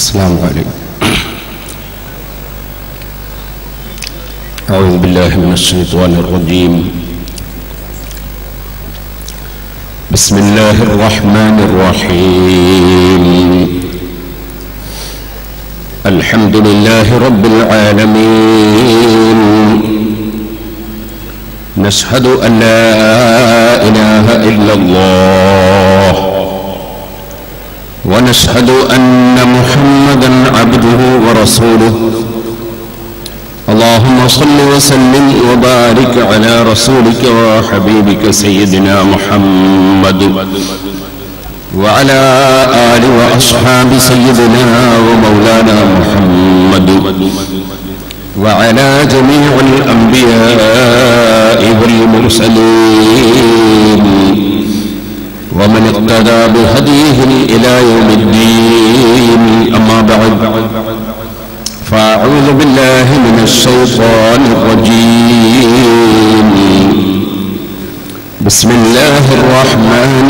السلام عليكم أعوذ بالله من الشيطان الرجيم بسم الله الرحمن الرحيم الحمد لله رب العالمين نشهد أن لا إله إلا الله ونشهد أن محمدا عبده ورسوله اللهم صل وسلم وبارك على رسولك وحبيبك سيدنا محمد وعلى آل وأصحاب سيدنا ومولانا محمد وعلى جميع الأنبياء والمرسلين ومن اقتدى بهديهم إلى يوم الدين أما بعد فأعوذ بالله من الشيطان الرجيم بسم الله الرحمن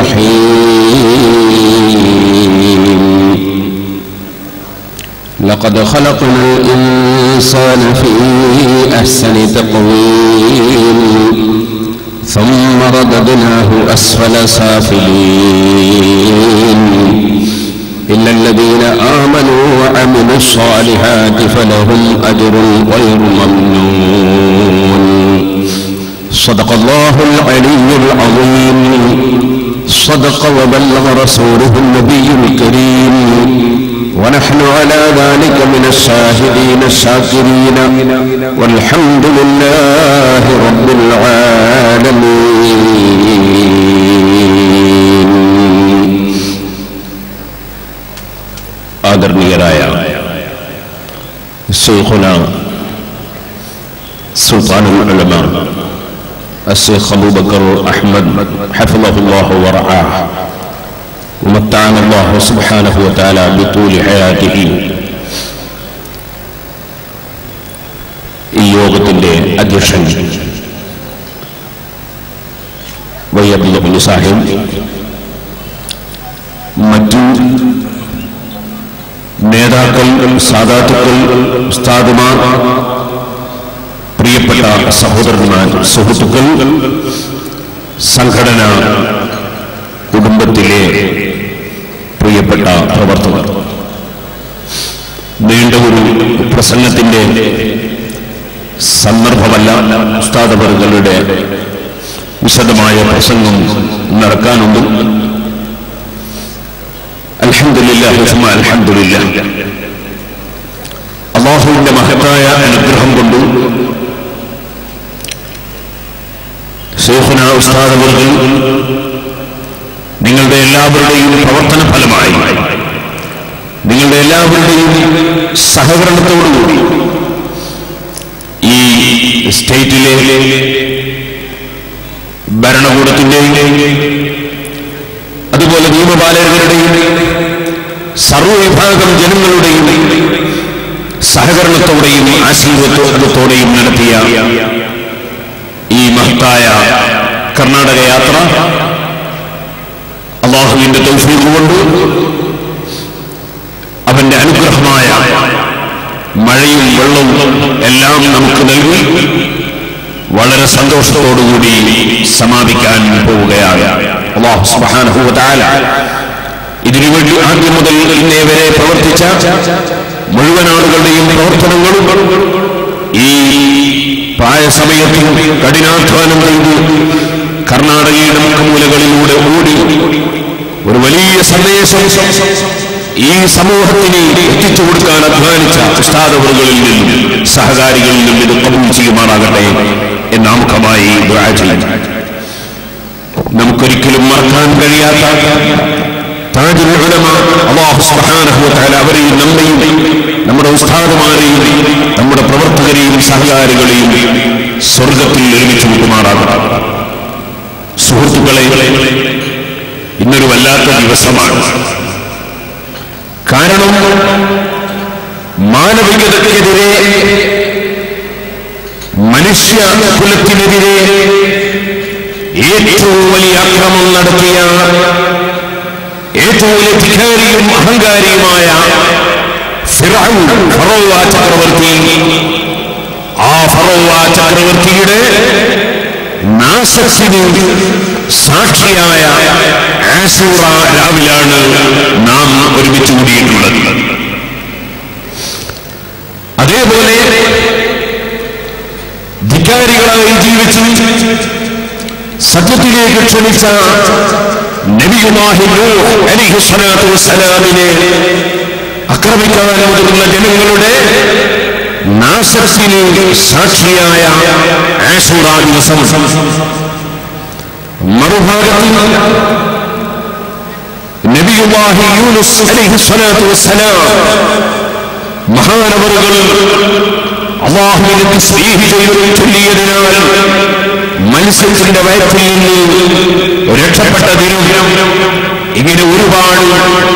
الرحيم لقد خلقنا الإنسان في أحسن تقويم ثم رددناه أسفل سافلين إلا الذين آمنوا وعملوا الصالحات فلهم أجر غير ممنون صدق الله العلي العظيم صدق وبلغ رسوله النبي الكريم ونحن على ذلك من الشاهدين الشاكرين والحمد لله رب العالمين ആദരണീയരായ ശൈഖുന സുൽത്താനുൽ ഉലമ الشيخ أبو بكر أحمد حفظه الله ورعاه ومتعنا الله سبحانه وتعالى بطول حياته ഈ യോഗത്തിന്റെ അധ്യക്ഷൻ വയ്യബ്ദുൽ സാഹിബ് മറ്റു നേതാക്കൾ സാധാത്തുക്കൾ ഉസ്താദുമാർ പ്രിയപ്പെട്ട സഹോദരന്മാർ സുഹൃത്തുക്കൾ സംഘടന കുടുംബത്തിലെ പ്രിയപ്പെട്ട പ്രവർത്തകർ നീണ്ട ഒരു പ്രസംഗത്തിന്റെ സന്ദർഭമല്ല ഉസ്താദവർഗളുടെ വിശദമായ പ്രസംഗം നടക്കാനുണ്ട് അൽഹംദുലില്ലാ അൽഹംദുലില്ലാ അള്ളാഹുവിന്റെ മഹത്തായ അനുഗ്രഹം കൊണ്ട് ശേഖന ഉസ്താദവർഗൾ നിങ്ങളുടെ എല്ലാവരുടെയും പ്രവർത്തന ഫലമായി നിങ്ങളുടെ എല്ലാവരുടെയും സഹകരണത്തോടുകൂടി ഈ സ്റ്റേറ്റിലെ ഭരണകൂടത്തിന്റെയും അതുപോലെ നിയമപാലകരുടെയും സർവവിഭാഗം ജനങ്ങളുടെയും സഹകരണത്തോടെയും ആശീർവത്തോടെയും നടത്തിയ ഈ മഹത്തായ കർണാടക യാത്ര അള്ളാഹുവിന്റെ തൗഫീഖ് കൊണ്ട് അവന്റെ അനുഗ്രഹമായ മഴയും വെള്ളവും എല്ലാം നമുക്ക് നൽകി വളരെ സന്തോഷത്തോടുകൂടി സമാപിക്കാൻ പോവുകയാണ് അള്ളാഹു സുബ്ഹാനഹു വ തആല ഇതിനുവേണ്ടി ആദ്യം മുതൽ ഇന്നേ വരെ പ്രവർത്തിച്ച മുഴുവൻ ആളുകളുടെയും പ്രവർത്തനങ്ങളും ഈ പ്രായ സമയത്തും കഠിനാധ്വാനം ചെയ്ത് കർണാടകയുടെ മുഖമൂലകളിലൂടെ ഓടി ഒരു വലിയ സന്ദേശം ഈ സമൂഹത്തിന് എത്തിച്ചു കൊടുക്കാൻ അധ്വാനിച്ച ഉസ്താദവറുകളിൽ നിന്നും സഹകാരികളിൽ നിന്നും ഇത് കബൂൽ ചെയ്യുമാറാകട്ടെ എന്നാമുഖമായി ദുആ ചെയ്യും നമുക്കൊരിക്കലും മറക്കാൻ കഴിയാത്ത താജുൽ ഉലമ അല്ലാഹു സുബ്ഹാനഹു വ തആല അവരെയും നമ്മയും നമ്മുടെ ഉസ്താദുമാരെയും നമ്മുടെ പ്രവർത്തകരെയും സഹകാരികളെയും സ്വർഗത്തിൽ ഒരുമിച്ച് കൂട്ടുമാറാകട്ടെ സുഹൃത്തുക്കളെ ഇന്നൊരു വല്ലാത്ത ദിവസമാണ് കാരണം മാനവികതയ്ക്കെതിരെ മനുഷ്യ കുലത്തിനെതിരെ ഏറ്റവും വലിയ അക്രമം നടത്തിയ ഏറ്റവും ധികാരിയും അഹങ്കാരിയുമായ ഫിർഔൻ, ഫറോവ ചക്രവർത്തി ആ ഫറോവ ചക്രവർത്തിയുടെ നാശത്തിന് സാക്ഷിയായ ആശൂറ രാവിലാണ് നാം ഒരുമിച്ച് കൂടിയിട്ടുള്ളത് അതേപോലെ ധികാരികളായി ജീവിച്ചു സത്യത്തിലേക്ക് ക്ഷണിച്ച നബിയുമാഹി നൂഹ് അലൈഹി സ്വലാത്തു വസ്സലാമിനെ ആക്രമിക്കാൻ മുതിർന്ന ജനങ്ങളുടെ നാശത്തിന് സാക്ഷിയായ ആശൂറ ദിവസം മറുഭാഗത്ത് നബിയുമാഹി യൂനുസ് അലൈഹി സ്വലാത്തു വസ്സലാം മഹാനവറുകൾ അള്ളാഹുവിനെ സ്നേഹി ചെയ്തു ചൊല്ലിയതിനാൽ മത്സ്യത്തിന്റെ വയറ്റിൽ നിന്ന് രക്ഷപ്പെട്ട ദിനം ഇങ്ങനെ ഒരുപാട്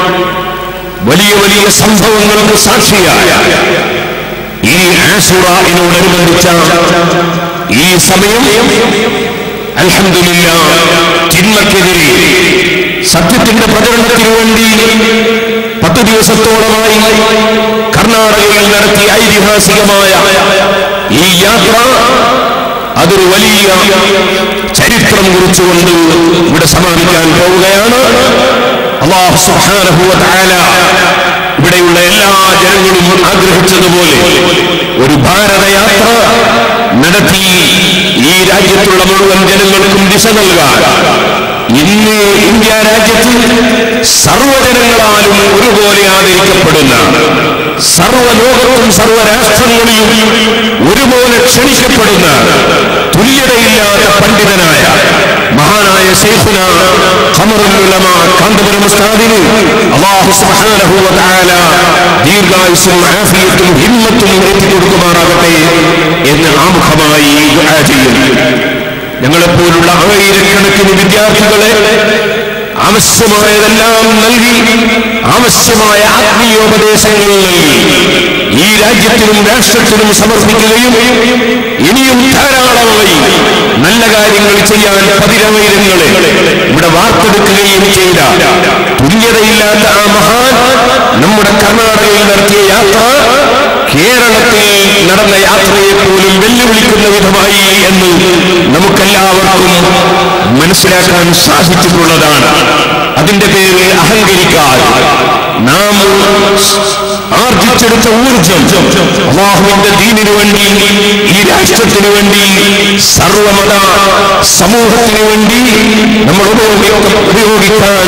വലിയ വലിയ സംഭവങ്ങൾക്ക് സാക്ഷിയായ ഈ ആസുറോടനുബന്ധിച്ച ഈ സമയം അൽഹംദുലില്ല തിന്മക്കെതിരെ സത്യത്തിന്റെ പ്രചരണത്തിനു വേണ്ടി പത്ത് ദിവസത്തോളമായി കർണാടകയിൽ നടത്തിയ ഐതിഹാസികമായ ഈ യാത്ര അതൊരു വലിയ ചരിത്രം കുറിച്ചുകൊണ്ട് ഇവിടെ സമാപിക്കാൻ പോവുകയാണ് അള്ളാഹു സുബ്ഹാനഹു വ തആല ഇവിടെയുള്ള എല്ലാ ജനങ്ങളും ആഗ്രഹിച്ചതുപോലെ ഒരു ഭാരതയാത്ര നടത്തി ഈ രാജ്യത്തുള്ള മുഴുവൻ ജനങ്ങൾക്കും ദിശ നൽകാൻ ഇന്ന് ഇന്ത്യ രാജ്യത്ത് സർവ്വജനങ്ങളാലും ഒരുപോലെ ആദരിക്കപ്പെടുന്ന സർവ്വലോകത്തും സർവ്വരാഷ്ട്രങ്ങളിലും ഒരുപോലെ ക്ഷണിക്കപ്പെടുന്ന തുല്യതയില്ലാത്ത പണ്ഡിതനായ മഹാനായ ശൈഖുന ഖമറുൽ ഉലമ കാന്തപുരം ഉസ്താദിന് അല്ലാഹു സുബ്ഹാനഹു വ തആല ദീർഘായുസ്സും ആഫിയത്തും ഹിമ്മത്തും എത്തിക്കൊടുക്കുമാറാകട്ടെ എന്ന് ആമുഖമായി ദുആ ചെയ്യുന്നു ഞങ്ങളെപ്പോലുള്ള ആയിരക്കണക്കിന് വിദ്യാർത്ഥികളെ ആവശ്യമായതെല്ലാം നൽകി ആവശ്യമായ ആത്മീയോപദേശങ്ങൾ നൽകി ഈ രാജ്യത്തിനും രാഷ്ട്രത്തിനും സമർപ്പിക്കുകയും ഇനിയും ധാരാളമായി നല്ല കാര്യങ്ങൾ ചെയ്യാൻ പതിനായിരങ്ങളെ ഇവിടെ വാർത്തെടുക്കുകയും ചെയ്ത തുല്യതയില്ലാത്ത ആ മഹാൻ നമ്മുടെ കർണാടകയിൽ നടത്തിയ യാത്ര കേരളത്തിൽ നടന്ന യാത്രയെ പോലും വെല്ലുവിളിക്കുന്ന വിധമായി എന്ന് നമുക്കെല്ലാവർക്കും മനസ്സിലാക്കാൻ സാധിച്ചിട്ടുള്ളതാണ് അതിന്റെ പേര് അഹങ്കരിക്കാതെ നാം ആർജിച്ചെടുത്ത ഊർജം അള്ളാഹുവിന്റെ ദീനിനു വേണ്ടി ഈ രാഷ്ട്രത്തിനു വേണ്ടി സർവമത സമൂഹത്തിനു വേണ്ടി നമ്മൾ ഉപയോഗി- ഉപയോഗിക്കാൻ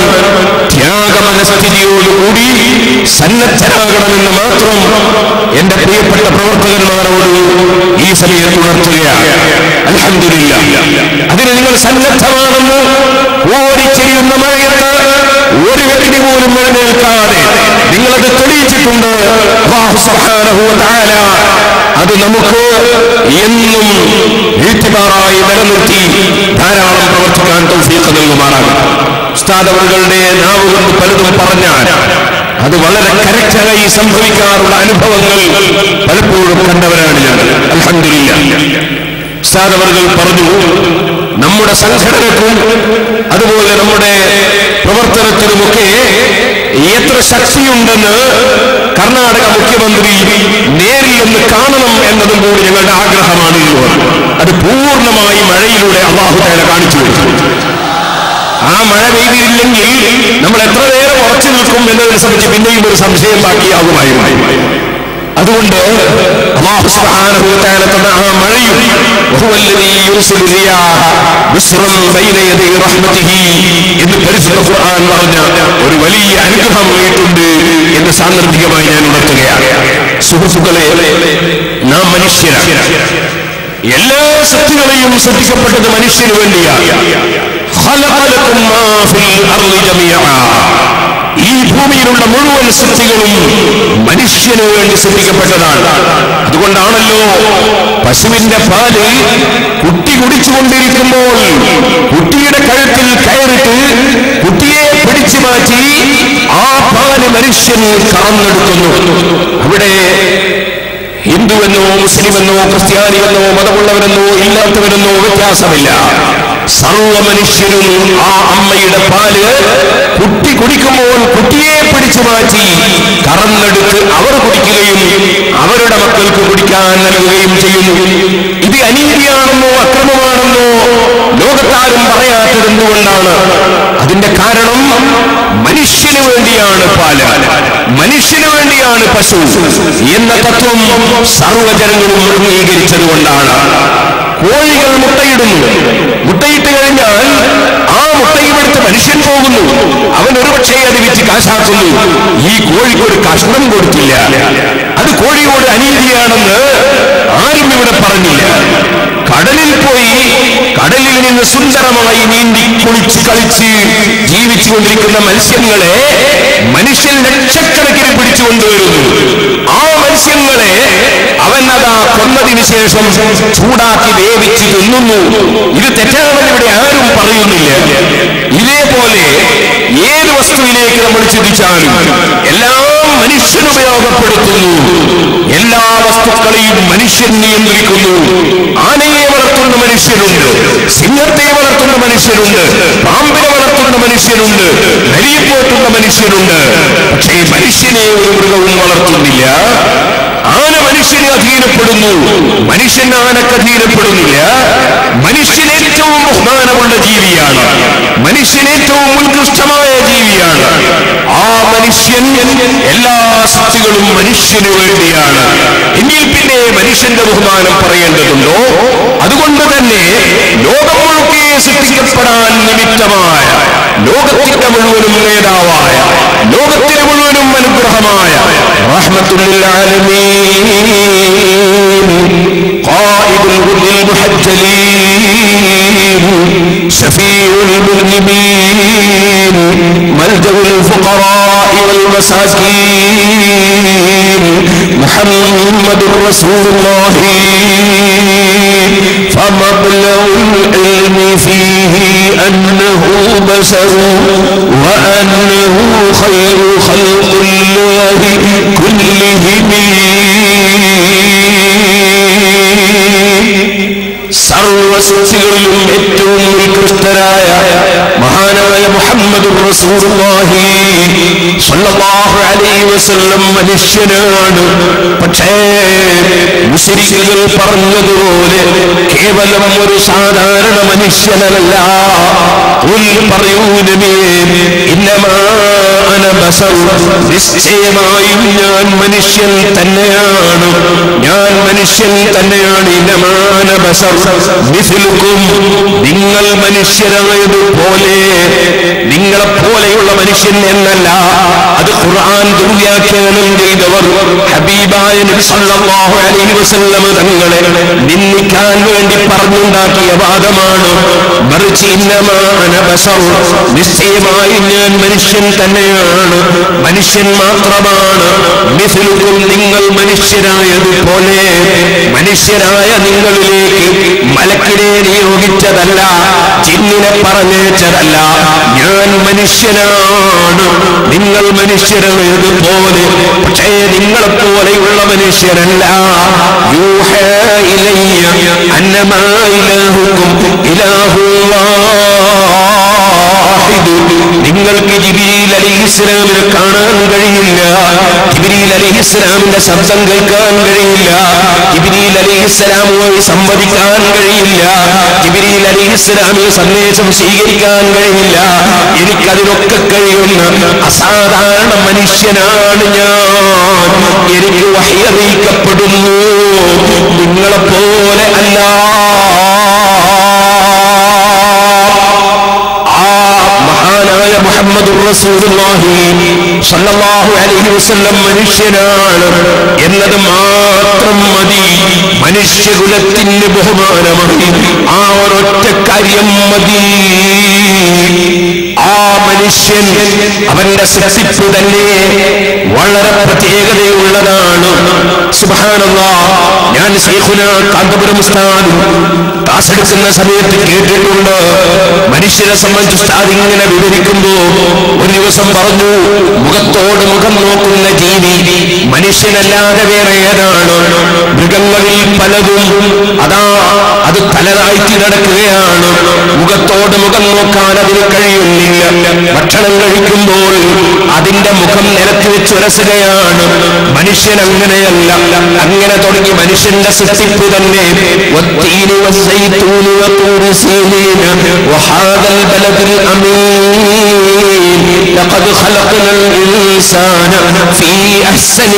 ത്യാഗമനസ്ഥിതിയോടുകൂടി സന്നദ്ധരാകണമെന്ന് മാത്രം എന്റെ പ്രിയപ്പെട്ട പ്രവർത്തകന്മാരോട് ഈ സമയത്ത് ഉണർത്തുകയാണ് അൽഹംദുലില്ലാ അതിന് നിങ്ങൾ സന്നദ്ധമാണെന്ന് ഓടിച്ചെരിയുന്ന മഴയത്ത് ഒരു വ്യക്തി പോലും എഴുന്നേൽക്കാതെ നിങ്ങളത് തെളിയിച്ചിട്ടുണ്ട് അല്ലാഹു സുബ്ഹാനഹു വ തആല അത് നമുക്ക് എന്നും ഈറ്റിബാറായി നിലനിർത്തി ധാരാളം പ്രവർത്തിക്കാൻ തൗഫീഖ് നൽകുമാറാകും ഉസ്താദവറുകളുടെ നാവ് കൊണ്ട് പലതും പറഞ്ഞാൽ അത് വളരെ കരക്റ്റായി സംഭവിക്കാറുള്ള അനുഭവങ്ങൾ പലപ്പോഴും കണ്ടവരാണ് ഞങ്ങൾ അൽഹംദുലില്ലാ ഉസ്താദവറുകൾ പറഞ്ഞു നമ്മുടെ സംഘടനക്കും അതുപോലെ നമ്മുടെ പ്രവർത്തനത്തിനുമൊക്കെ എത്ര ശക്തിയുണ്ടെന്ന് കർണാടക മുഖ്യമന്ത്രി നേരിൽ ഒന്ന് കാണണം എന്നതും കൂടി ഞങ്ങളുടെ ആഗ്രഹമാണ് ഇത് അത് പൂർണ്ണമായി മഴയിലൂടെ അള്ളാഹു തേല കാണിച്ചു കൊടുത്തു ആ മഴ പെയ്തില്ലെങ്കിൽ നമ്മൾ എത്ര നേരം ഉറച്ചു നിൽക്കും എന്നതിനെ സംബന്ധിച്ച് പിന്നെയും ഒരു സംശയം ബാക്കിയാകുമായിരുന്നു അതുകൊണ്ട് അല്ലാഹു സുബ്ഹാനഹു വ തആല തന്ന ആ മഴയും വഹുവ അല്ലദീ യുർസിലു റിയാഹ ബുശ്റൻ ബൈന യദൈ റഹ്മതിഹി എന്ന് പരിശുദ്ധ ഖുർആൻ പറഞ്ഞ ഒരു വലിയ അനുഗ്രഹമായിട്ടുണ്ട് എന്ന് സാന്ദർഭികമായി ഞാൻ ഉണർത്തുകയാണ് സുഹൃത്തുക്കളെ നാം മനുഷ്യരാണ് എല്ലാ സത്യങ്ങളെയും സൃഷ്ടിക്കപ്പെട്ടത് മനുഷ്യന് വേണ്ടിയാണ് ഖലഖലകും മാ ഫിൽ അർളി ജമീഅ ഈ ഭൂമിയിലുള്ള മുഴുവൻ സൃഷ്ടികളും മനുഷ്യന് വേണ്ടി സൃഷ്ടിക്കപ്പെട്ടതാണ് അതുകൊണ്ടാണല്ലോ പശുവിന്റെ പാല് കുട്ടി കുടിച്ചുകൊണ്ടിരിക്കുമ്പോൾ കുട്ടിയുടെ കഴുത്തിൽ കയറിട്ട് കുട്ടിയെ പിടിച്ചു മാറ്റി ആ പാല് മനുഷ്യൻ കറന്നെടുക്കുന്നു അവിടെ ഹിന്ദുവെന്നോ മുസ്ലിമെന്നോ ക്രിസ്ത്യാനിയെന്നോ മതമുള്ളവരെന്നോ ഇല്ലാത്തവരെന്നോ വ്യത്യാസമില്ല സർവ മനുഷ്യരും ആ അമ്മയുടെ പാല് കുട്ടി കുടിക്കുമ്പോൾ കുട്ടിയെ പിടിച്ചു മാറ്റി കറന്നെടുത്ത് അവർ കുടിക്കുകയും അവരുടെ മക്കൾക്ക് കുടിക്കാൻ നൽകുകയും ചെയ്യുന്നു ഇത് അനീതിയാണെന്നോ അക്രമമാണെന്നോ ലോകത്താരും പറയാത്തത് എന്തുകൊണ്ടാണ് അതിന്റെ കാരണം മനുഷ്യന് വേണ്ടിയാണ് പാല് മനുഷ്യന് വേണ്ടിയാണ് പശു എന്ന തത്വം സർവജനങ്ങളും അംഗീകരിച്ചത് കൊണ്ടാണ് കോഴികൾ മുട്ടയിടുന്നു മുട്ടയിട്ട് കഴിഞ്ഞാൽ ആ മുട്ടയുമെടുത്ത് മനുഷ്യൻ പോകുന്നു അവൻ ഒരുപക്ഷെ അത് വിറ്റ് കാശാക്കുന്നു ഈ കോഴിക്ക് ഒരു കഷ്ണം കൊടുത്തില്ല അത് കോഴിയോട് അനീതിയാണെന്ന് ആരും ഇവിടെ പറഞ്ഞില്ല കടലിൽ പോയി കടലിൽ നിന്ന് സുന്ദരമായി നീന്തി കുളിച്ച് കളിച്ച് ജീവിച്ചുകൊണ്ടിരിക്കുന്ന മത്സ്യങ്ങളെ മനുഷ്യൻ ലക്ഷക്കണക്കിന് പിടിച്ചുകൊണ്ടുവരുന്നു ആ മത്സ്യങ്ങളെ അവൻ അതാ കൊന്നതിന് ശേഷം ചൂടാക്കി വേവിച്ച് തിന്നുന്നു ഇത് തെറ്റാണെന്ന് ഇവിടെ ആരും പറയുന്നില്ല ഇതേപോലെ ഏത് വസ്തുവിലേക്ക് നമ്മൾ ചിന്തിച്ചാലും എല്ലാം മനുഷ്യൻ ഉപയോഗപ്പെടുത്തുന്നു എല്ലാ വസ്തുക്കളെയും മനുഷ്യൻ നിയന്ത്രിക്കുന്നു ആനയെ വളർത്തുന്ന മനുഷ്യരുണ്ട് സിംഹത്തെ വളർത്തുന്ന മനുഷ്യരുണ്ട് പാമ്പിനെ വളർത്തുന്ന മനുഷ്യരുണ്ട് നരിയെ പോറ്റുന്ന മനുഷ്യരുണ്ട് പക്ഷേ മനുഷ്യനെ ഒരു മൃഗവും വളർത്തുന്നില്ല ആന മനുഷ്യനെ അധീനപ്പെടുന്നു മനുഷ്യൻ ആനക്ക് അധീനപ്പെടുന്നില്ല മനുഷ്യൻ ഏറ്റവും ബഹുമാനമുള്ള ജീവിയാണ് മനുഷ്യൻ ഏറ്റവും ഉത്കൃഷ്ടമായ ജീവിയാണ് ആ മനുഷ്യൻ എല്ലാ സൃഷ്ടികളും മനുഷ്യന് വേണ്ടിയാണ് എങ്കിൽ പിന്നെ മനുഷ്യന്റെ ബഹുമാനം പറയേണ്ടതുണ്ടോ അതുകൊണ്ട് തന്നെ ലോകം മുഴുക്കെ സൃഷ്ടിക്കപ്പെടാൻ നിമിത്തമായ ലോകത്തിന്റെ മുഴുവനും നേതാവായ ലോകത്തിന് മുഴുവനും അനുഗ്രഹമായ റഹ്മത്തുൽ ആലമീൻ قائد الغر المحجلين شفيع المذنبين ملجأ الفقراء والمساكين محمد رسول الله فمبلغ العلم فيه أنه بشر وأنه خير خلق الله كلهم സർവസൃഷ്ടികളിലും ഏറ്റവും ഉത്കൃഷ്ടരായ മഹാനായ മുഹമ്മദ് റസൂലുള്ളാഹി സ്വല്ലല്ലാഹു അലൈഹി വസല്ലം മനുഷ്യനാണ് പക്ഷേ മുസ്ലിങ്ങൾ പറഞ്ഞതുപോലെ കേവലം ഒരു സാധാരണ മനുഷ്യനല്ല ഉൽ പറയൂ നബിയേ ഇന്നമാ അന ബസർ നിശ്ചയമായും ഞാൻ മനുഷ്യൻ തന്നെയാണ് ഞാൻ മനുഷ്യൻ തന്നെയാണ് ഇന്നമാന ബസർ മിഥിലുക്കും നിങ്ങൾ മനുഷ്യരായതുപോലെ നിങ്ങളെ പോലെയുള്ള മനുഷ്യൻ എന്നല്ല അത് ഖുർആൻ ദുർവ്യാഖ്യാനം ചെയ്തവർ ഹബീബായ നബി സല്ലല്ലാഹു അലൈഹി വസല്ലം തങ്ങളെ നിന്ദിക്കാൻ വേണ്ടി പറഞ്ഞുണ്ടാക്കിയ വാദമാണ് മറിച്ച് ഇന്നമാന ബസർ നിശ്ചയമായും ഞാൻ മനുഷ്യൻ തന്നെയാണ് മനുഷ്യൻ മാത്രമാണ് മിഥിലുക്കും നിങ്ങൾ മനുഷ്യരായതുപോലെ മനുഷ്യരായ നിങ്ങളിലേക്ക് മലക്കിനെ നിയോഗിച്ചതല്ല ചിന്നിനെ പറഞ്ഞേച്ചതല്ല ഞാൻ മനുഷ്യനാണ് നിങ്ങൾ മനുഷ്യരായതുപോലെ പക്ഷേ നിങ്ങളെപ്പോലെയുള്ള മനുഷ്യരല്ല യൂഹേ ഇലയ്യ അന്നമാ ഇലാഹുക്കും ഇലാഹു നിങ്ങൾക്ക് ജിബിരിൽ അലി ഇസ്ലാമിനെ കാണാൻ കഴിയില്ല ജിബിരിൽ അലി ഇസ്ലാമിന്റെ ശബ്ദം കേൾക്കാൻ കഴിയില്ല ജിബിരിൽ അലി ഇസ്ലാമുമായി സംവദിക്കാൻ കഴിയില്ല ജിബിരിൽ അലി ഇസ്ലാമിന് സന്ദേശം സ്വീകരിക്കാൻ കഴിയില്ല എനിക്കതിനൊക്കെ കഴിയുന്ന അസാധാരണ മനുഷ്യനാണ് ഞാൻ എനിക്ക് വഹിയറിയിക്കപ്പെടുന്നു നിങ്ങളെപ്പോലെ അല്ല മഹാനായ മുഹമ്മദ് റസൂലുള്ളാഹി സല്ലല്ലാഹു അലൈഹി വസല്ലം മനുഷ്യനാണ് എന്നത് മാത്രം മതി മനുഷ്യകുലത്തിന് ബഹുമാനമായി ആ ഒരൊറ്റ കാര്യം മതി ആ മനുഷ്യൻ അവന്റെ സൃഷ്ടിപ്പ് തന്നെ വളരെ പ്രത്യേകതയുള്ളതാണ് സുബാനല്ല ഞാൻ ശൈഖുന കാന്തപുരം ഉസ്താദ് ക്ലാസ് എടുക്കുന്ന സമയത്ത് കേട്ടിട്ടുണ്ട് മനുഷ്യരെ സംബന്ധിച്ച് ഉസ്താദ് ഇങ്ങനെ വിവരിക്കുമ്പോ ഒരു ദിവസം പറഞ്ഞു മുഖത്തോട് മുഖം നോക്കുന്ന ജീവി മനുഷ്യനല്ലാതെ വേറെ ഏതാണ് മൃഗങ്ങളിൽ പലതും അതാ അത് തലതാഴ്ത്തി നടക്കുകയാണ് മുഖ മുഖത്തോട് മുഖം നോക്കാൻ അതിന് കഴിയുന്നില്ല ഭക്ഷണം കഴിക്കുമ്പോൾ അതിന്റെ മുഖം നിരത്തി വെച്ച് ഉരസുകയാണ് മനുഷ്യൻ അങ്ങനെയല്ല അങ്ങനെ തുടങ്ങി മനുഷ്യന്റെ സൃഷ്ടിപ്പ് തന്നെ والتين والزيتون وطور سينين وهذا البلد الأمين لقد خلقنا الإنسان في أحسن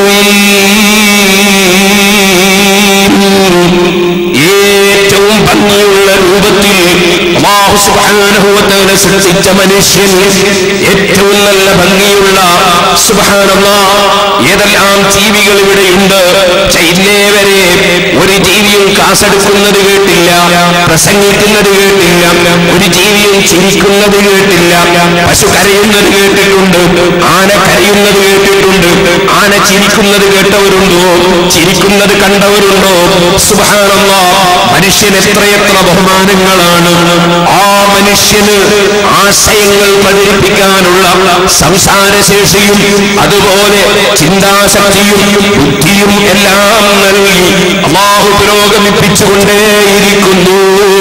تقويم ഏറ്റവും ഭംഗിയുള്ള രൂപത്തിൽ അല്ലാഹു സുബ്ഹാനഹു വ തആല സൃഷ്ടിച്ച മനുഷ്യൻ ഏറ്റവും നല്ല ഭംഗിയുള്ള സുബ്ഹാനല്ലാഹ് ഏതെല്ലാം ജീവികൾ ഇവിടെയുണ്ട് പക്ഷേ ഇന്നേ വരെ ഒരു ജീവിയും കാസെടുക്കുന്നത് കേട്ടില്ല പ്രസംഗിക്കുന്നത് കേട്ടില്ല ഒരു ജീവിയും ചിരിക്കുന്നത് കേട്ടില്ല പശു കരയുന്നത് കേട്ടിട്ടുണ്ട് ആന കരയുന്നത് കേട്ടിട്ടുണ്ട് ആന ചിരിക്കുന്നത് കേട്ടവരുണ്ടോ ചിരിക്കുന്നത് കണ്ടവരുണ്ടോ സുബാനല്ലോ മനുഷ്യൻ എത്രയെത്ര ബഹുമാനങ്ങളാണ് ആ മനുഷ്യന് ആശയങ്ങൾ പ്രചരിപ്പിക്കാനുള്ള സംസാരശേഷിയും അതുപോലെ ചിന്താശക്തിയും ബുദ്ധിയും എല്ലാം നൽകി അള്ളാഹു പുരോഗമിപ്പിച്ചുകൊണ്ടേയിരിക്കുന്നു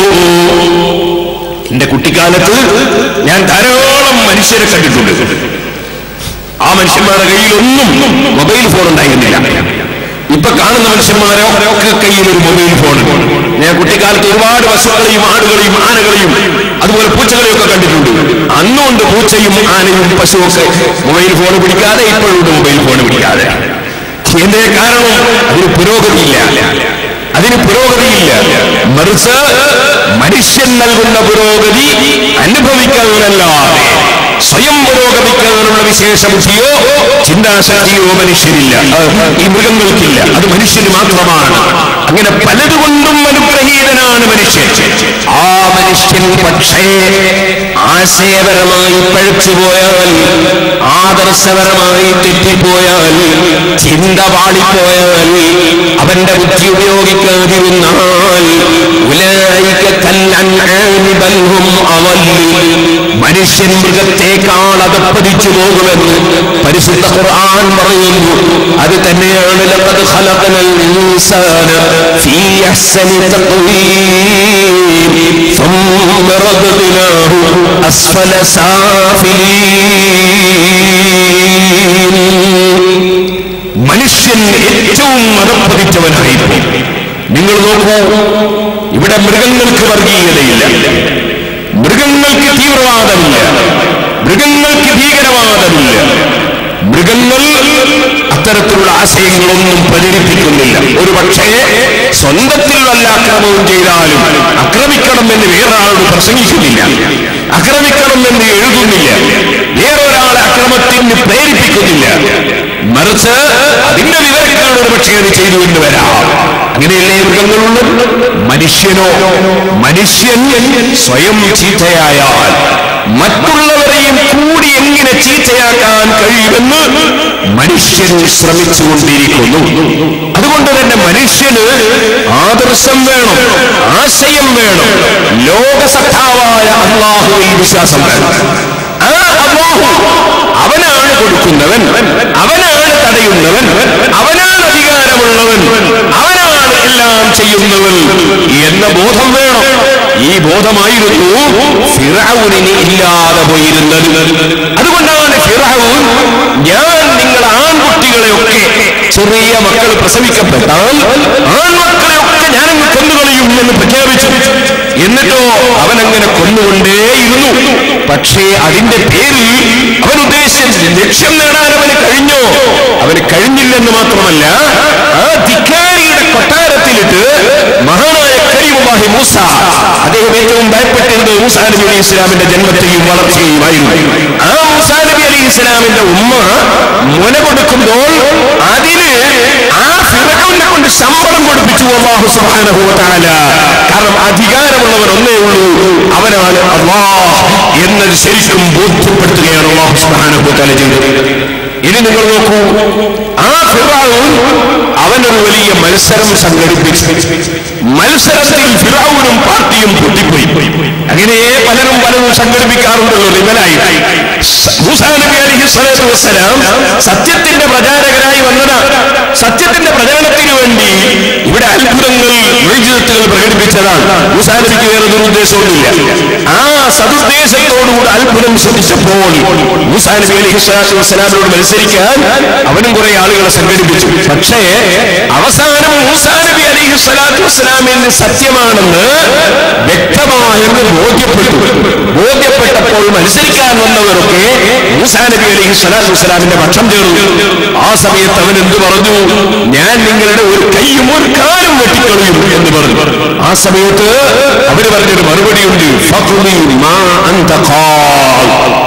എന്റെ കുട്ടിക്കാലത്ത് ഞാൻ ധാരാളം മനുഷ്യരെ കണ്ടിട്ടുണ്ട് ആ മനുഷ്യന്മാരുടെ കയ്യിലൊന്നും മൊബൈൽ ഫോൺ ഉണ്ടായിരുന്നില്ല ഇപ്പൊ കാണുന്ന മനുഷ്യന്മാരെ ഒക്കെ കയ്യിൽ ഒരു മൊബൈൽ ഫോൺ ഞാൻ കുട്ടിക്കാലത്ത് ഒരുപാട് പശുക്കളെയും ആടുകളെയും ആനകളെയും അതുപോലെ പൂച്ചകളെയും ഒക്കെ കണ്ടിട്ടുണ്ട് അന്നുകൊണ്ട് പൂച്ചയും ആനയും പശുവൊക്കെ മൊബൈൽ ഫോൺ പിടിക്കാതെ ഇപ്പോഴുണ്ട് മൊബൈൽ ഫോൺ പിടിക്കാതെ എന്തേ കാരണം അതിന് പുരോഗതിയില്ല അതിന് പുരോഗതിയില്ല മറിച്ച് മനുഷ്യൻ നൽകുന്ന പുരോഗതി അനുഭവിക്കാനല്ലാതെ സ്വയം പുരോഗമിക്കാനുള്ള വിശേഷ ബുദ്ധിയോ ചിന്താശക്തിയോ മനുഷ്യരില്ല ഈ മൃഗങ്ങൾക്കില്ല അത് മനുഷ്യന് മാത്രമാണ് അങ്ങനെ പലതുകൊണ്ടും അനുഗ്രഹീതനാണ് മനുഷ്യൻ ആ മനുഷ്യൻ പക്ഷേ ആശയപരമായി പഴച്ചുപോയാൽ ആദർശപരമായി തെറ്റിപ്പോയാൽ ചിന്ത പാളിപ്പോയാൽ അവന്റെ ബുദ്ധി ഉപയോഗിക്കാതിരുന്നാൽ ഉലായിക കല്ലൻആമി ബൽ ഹും അളൽ. മനുഷ്യൻ മൃഗത്തെക്കാൾ അതപ്പതിച്ചു പോകുമെന്ന് പരിശുദ്ധ ഖുർആൻ പറയുന്നു അത് തന്നെയാണ് ലഖദ് ഖലഖനൽ ഇൻസാന ഫീ അഹ്സനി തഖ്വീം ثم رددناه أسفل سافلين മനുഷ്യൻ ഏറ്റവും മതപ്പതിച്ചവനായിപ്പോയി നിങ്ങൾ നോക്കൂ ഇവിടെ മൃഗങ്ങൾക്ക് വർഗീയതയില്ല മൃഗങ്ങൾക്ക് തീവ്രവാദമില്ല മൃഗങ്ങൾക്ക് ഭീകരവാദമില്ല മൃഗങ്ങൾ അത്തരത്തിലുള്ള ആശയങ്ങളൊന്നും പ്രചരിപ്പിക്കുന്നില്ല ഒരു പക്ഷേ സ്വന്തത്തിൽ വല്ല അക്രമവും ചെയ്താലും ആക്രമിക്കണം എന്ന് വേറൊരാളോട് പ്രസംഗിക്കുന്നില്ല ആക്രമിക്കണം എന്ന് എഴുതുന്നില്ല വേറൊരാളെ അക്രമത്തിന് പ്രേരിപ്പിക്കുന്നില്ല മറിച്ച് അതിന്റെ വിവരക്കാണ് ഒരു പക്ഷേ അത് ചെയ്തു എന്ന് വരാം അങ്ങനെയല്ലേ മൃഗങ്ങളുള്ളത് മനുഷ്യനോ മനുഷ്യൻ സ്വയം ചീത്തയായാൽ മറ്റുള്ളവരെയും കൂടി എങ്ങനെ ചീത്തയാക്കാൻ കഴിയുമെന്ന് മനുഷ്യൻ ശ്രമിച്ചുകൊണ്ടിരിക്കുന്നു അതുകൊണ്ട് തന്നെ മനുഷ്യന് ആദർശം വേണം ആശയം വേണം ലോകസത്താവായ അള്ളാഹുവിൽ വിശ്വാസം വേണം ആ അള്ളാഹു അവനാണ് കൊടുക്കുന്നവൻ അവനാണ് തടയുന്നവൻ അവനാണ് അധികാരമുള്ളവൻ അവനാണ് എല്ലാം ചെയ്യുന്നവൻ എന്ന ബോധം വേണം ഈ ബോധമായിരുന്നു ഫിറൌനിന് ഇല്ലാതെ പോയിരുന്നത് അതുകൊണ്ടാണ് ഫിറൌൻ ഞാൻ നിങ്ങൾ ആൺകുട്ടികളെയൊക്കെ ചെറിയ മക്കൾ പ്രസവിക്കപ്പെട്ടാൽ ആൺമക്കളെയൊക്കെ ഞാനങ്ങ് കൊന്നുകളയും എന്ന് പ്രഖ്യാപിച്ചു എന്നിട്ടോ അവനങ്ങനെ കൊന്നുകൊണ്ടേയിരുന്നു പക്ഷേ അതിന്റെ പേരിൽ അവൻ ഉദ്ദേശിച്ച ലക്ഷ്യം നേടാൻ അവന് കഴിഞ്ഞോ അവന് കഴിഞ്ഞില്ലെന്ന് മാത്രമല്ല ആ ധിക്കാരിയുടെ കൊട്ടാരത്തിലിട്ട് മഹാനായ കരീമുല്ലാഹി മൂസ അദ്ദേഹം ഏറ്റവും ഭയപ്പെട്ടിരുന്നത് മൂസാ നബി അലി ഇസ്ലാമിന്റെ ജന്മത്തെയും വളർച്ചയുമായിരുന്നു ആ മൂസാ നബി അലി ഇസ്ലാമിന്റെ ഉമ്മ മുന കൊടുക്കുമ്പോൾ അതിന് ആ ഫിറൌനെ കൊണ്ട് ശമ്പളം കൊടുപ്പിച്ചു അള്ളാഹു സുബ്ഹാനഹു വ തആല കാരണം അധികാരമുള്ളവൻ ഒന്നേ ഉള്ളൂ അവനാണ് അള്ളാഹ് എന്നത് ശരിക്കും ബോധ്യപ്പെടുത്തുകയാണ് അള്ളാഹു സുബ്ഹാനഹു വ തആല ചെയ്തത് ഇനി നിങ്ങൾ നോക്കൂ ആ ഫിറൌൻ അവനൊരു വലിയ മത്സരം സംഘടിപ്പിച്ചു മത്സരത്തിൽ ഫിറൌനും പാർട്ടിയും പൊട്ടിപ്പോയി അങ്ങനെ പലരും പലരും സംഘടിപ്പിക്കാറുണ്ടല്ലോ റിബലായി സ- മൂസാ നബി അലൈഹി സ്വലാത്തു വസ്സലാം സത്യത്തിന്റെ പ്രചാരകരായി വന്നതാണ് സത്യത്തിന്റെ പ്രചാരണത്തിന് വേണ്ടി ഇവിടെ അത്ഭുതങ്ങൾ വൈദ്യുതത്തുകൾ പ്രകടിപ്പിച്ചതാണ് മൂസാ നബിക്ക് വേറെ ദുരുദ്ദേശമൊന്നുമില്ല ആ സതുദ്ദേശത്തോടുകൂടി അത്ഭുതം ശ്രദ്ധിച്ചപ്പോൾ മൂസാ നബി അലൈഹി സ്വലാത്തു വസ്സലാമിനോട് മത്സരിക്കാൻ അവനും കുറെ ആളുകളെ സംഘടിപ്പിച്ചു പക്ഷേ അവസാനം മൂസാ നബി അലൈഹി സ്വലാത്തു വസ്സലാമിന് സത്യമാണെന്ന് വ്യക്തമായെന്ന് ബോധ്യപ്പെട്ടു ബോധ്യപ്പെട്ടപ്പോൾ മത്സരിക്കാൻ വന്നവരൊക്കെ മൂസാ നബി അലൈഹി സ്വലാത്തു വസ്സലാമിന്റെ പക്ഷം ചേർന്നു ആ സമയത്ത് അവൻ എന്ത് പറഞ്ഞു ഞാൻ നിങ്ങളുടെ ഒരു കൈയും ഒരു കാലും വെട്ടിക്കളയും എന്ന് പറഞ്ഞു ആ സമയത്ത് അവര് പറഞ്ഞൊരു മറുപടിയുണ്ട് ഫഖ്ദി മാ അൻത ഖാൽ.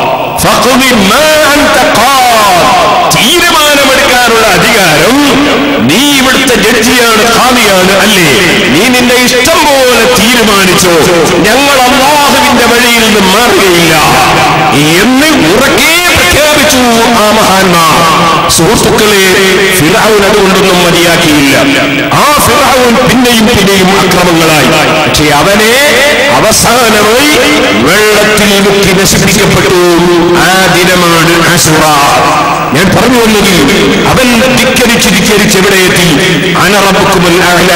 ഫഖ്ദി മാ അൻത ഖാൽ. തീരുമാനമെടുക്കാനുള്ള അധികാരം നീ ഇവിടുത്തെ ജഡ്ജിയാണ് ഖാദിയാണ് അല്ലേ നീ നിന്റെ ഇഷ്ടം പോലെ തീരുമാനിച്ചോ ഞങ്ങൾ അള്ളാഹുവിന്റെ വഴിയിൽ നിന്ന് മാറുകയില്ല എന്ന് ഉറക്കെ പ്രഖ്യാപിച്ചു ആ മഹാന്മാർ സുഹൃത്തുക്കളെ ഫിറാവുൻ അതുകൊണ്ടൊന്നും മതിയാക്കിയില്ല ആ ഫിറാവുൻ പിന്നെയും പിന്നെയും അക്രമങ്ങളായി പക്ഷെ അവനെ അവസാനമായി വെള്ളത്തിൽ മുക്കി നശിപ്പിക്കപ്പെട്ടു ആ ദിനമാണ് അസുറ ഞാൻ പറഞ്ഞു വന്നത് അവൻ ധിക്കരിച്ച് ധിക്കരിച്ച് എവിടെ എത്തി അനറബുക്കുമൽ അഹ്ല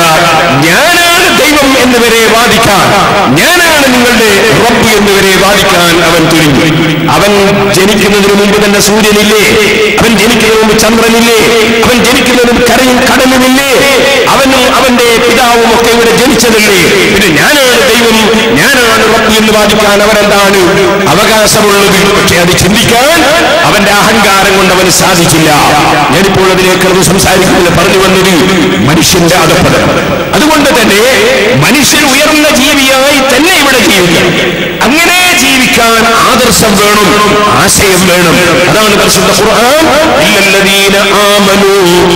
ഞാനാണ് ദൈവം എന്നിവരെ വാദിക്കാൻ ഞാനാണ് നിങ്ങളുടെ റബ്ബ് എന്നിവരെ വാദിക്കാൻ അവൻ തുനിഞ്ഞു അവൻ ജനിക്കുന്നതിന് മുമ്പ് തന്നെ സൂര്യനില്ലേ അവൻ ജനിക്കുന്നതിന് മുമ്പ് ചന്ദ്രനില്ലേ അവൻ ജനിക്കുന്നതിന് മുമ്പ് കരയും കടലുമില്ലേ അവനും അവന്റെ പിതാവും ഒക്കെ ഇവിടെ ജനിച്ചതല്ലേ പിന്നെ ഞാനാണ് ദൈവം ഞാനാണ് റബ്ബ് എന്ന് വാദിക്കാൻ അവരെന്താണ് അവകാശമുള്ളത് പക്ഷെ അത് ചിന്തിക്കാൻ അവന്റെ അഹങ്കാരം കൊണ്ട് അവന് സാധിച്ചില്ല ഞാനിപ്പോൾ അതിനേക്കുറിച്ച് സംസാരിക്കുന്നത് പറഞ്ഞു വന്നത് മനുഷ്യന്റെ അധപ്പതം അതുകൊണ്ട് തന്നെ മനുഷ്യൻ ഉയർന്ന ജീവിയായി തന്നെ ഇവിടെ ജീവിക്കണം അങ്ങനെ ജീവിക്കാൻ ആദർശം വേണം ആശയം വേണം അതാണ് പരിശുദ്ധ ഖുർആൻ ഇല്ലല്ലദീന ആമനു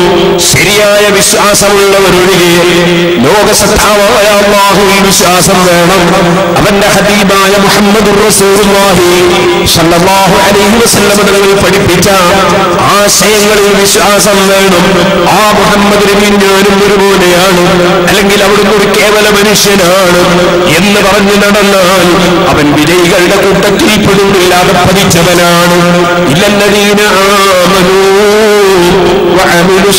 ശരിയായ വിശ്വാസമുള്ളവരൊഴികെ ലോകസത്താവായ അള്ളാഹുവിൽ വിശ്വാസം വേണം അവന്റെ ഹബീബായ മുഹമ്മദ് റസൂലുള്ളാഹി സല്ലല്ലാഹു അലൈഹി വസല്ലം തങ്ങൾ പഠിപ്പിച്ച ആശയങ്ങളിൽ വിശ്വാസം വേണം ആ മുഹമ്മദ് നബി ഞാനും ഒരുപോലെയാണ് അല്ലെങ്കിൽ അവിടുന്ന് ഒരു കേവല മനുഷ്യനാണ് എന്ന് പറഞ്ഞു നടന്നാൽ അവൻ വിജയികളുടെ കൂട്ടത്തിൽ പെടുന്നില്ലാതെ പതിച്ചവനാണ് ഇല്ലല്ലദീന ആമനൂ വഅമിലു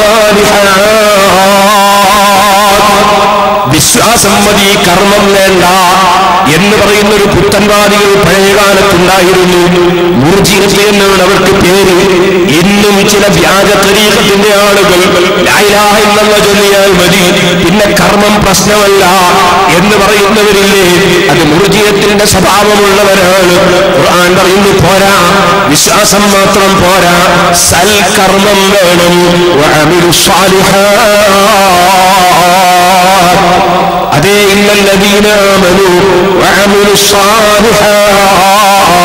സ്വാലിഹാത്ത് വിശ്വാസം മതി കർമ്മം വേണ്ട എന്ന് പറയുന്ന ഒരു പുത്തൻവാദികൾ പഴയകാലത്തുണ്ടായിരുന്നു മുർജിനത്ത് എന്നാണ് അവർക്ക് പേര് ഇന്നും ചില വ്യാജ തരീഖത്തിന്റെ ആളുകൾ ലാ ഇലാഹ ഇല്ലല്ലാഹ് ചൊല്ലിയാൽ മതി പിന്നെ കർമ്മം പ്രശ്നമല്ല എന്ന് പറയുന്നവരില്ലേ അത് മുർജിയത്തിന്റെ സ്വഭാവമുള്ളവരാണ് ഖുർആൻ പറയുന്നു പോരാ വിശ്വാസം മാത്രം പോരാ സൽക്കർമ്മം വേണം വഅമിലു സ്വാലിഹാത്ത് അതേ ഇല്ലല്ലദീന ആമനു വഅമിലു സ്വാലിഹാത്ത്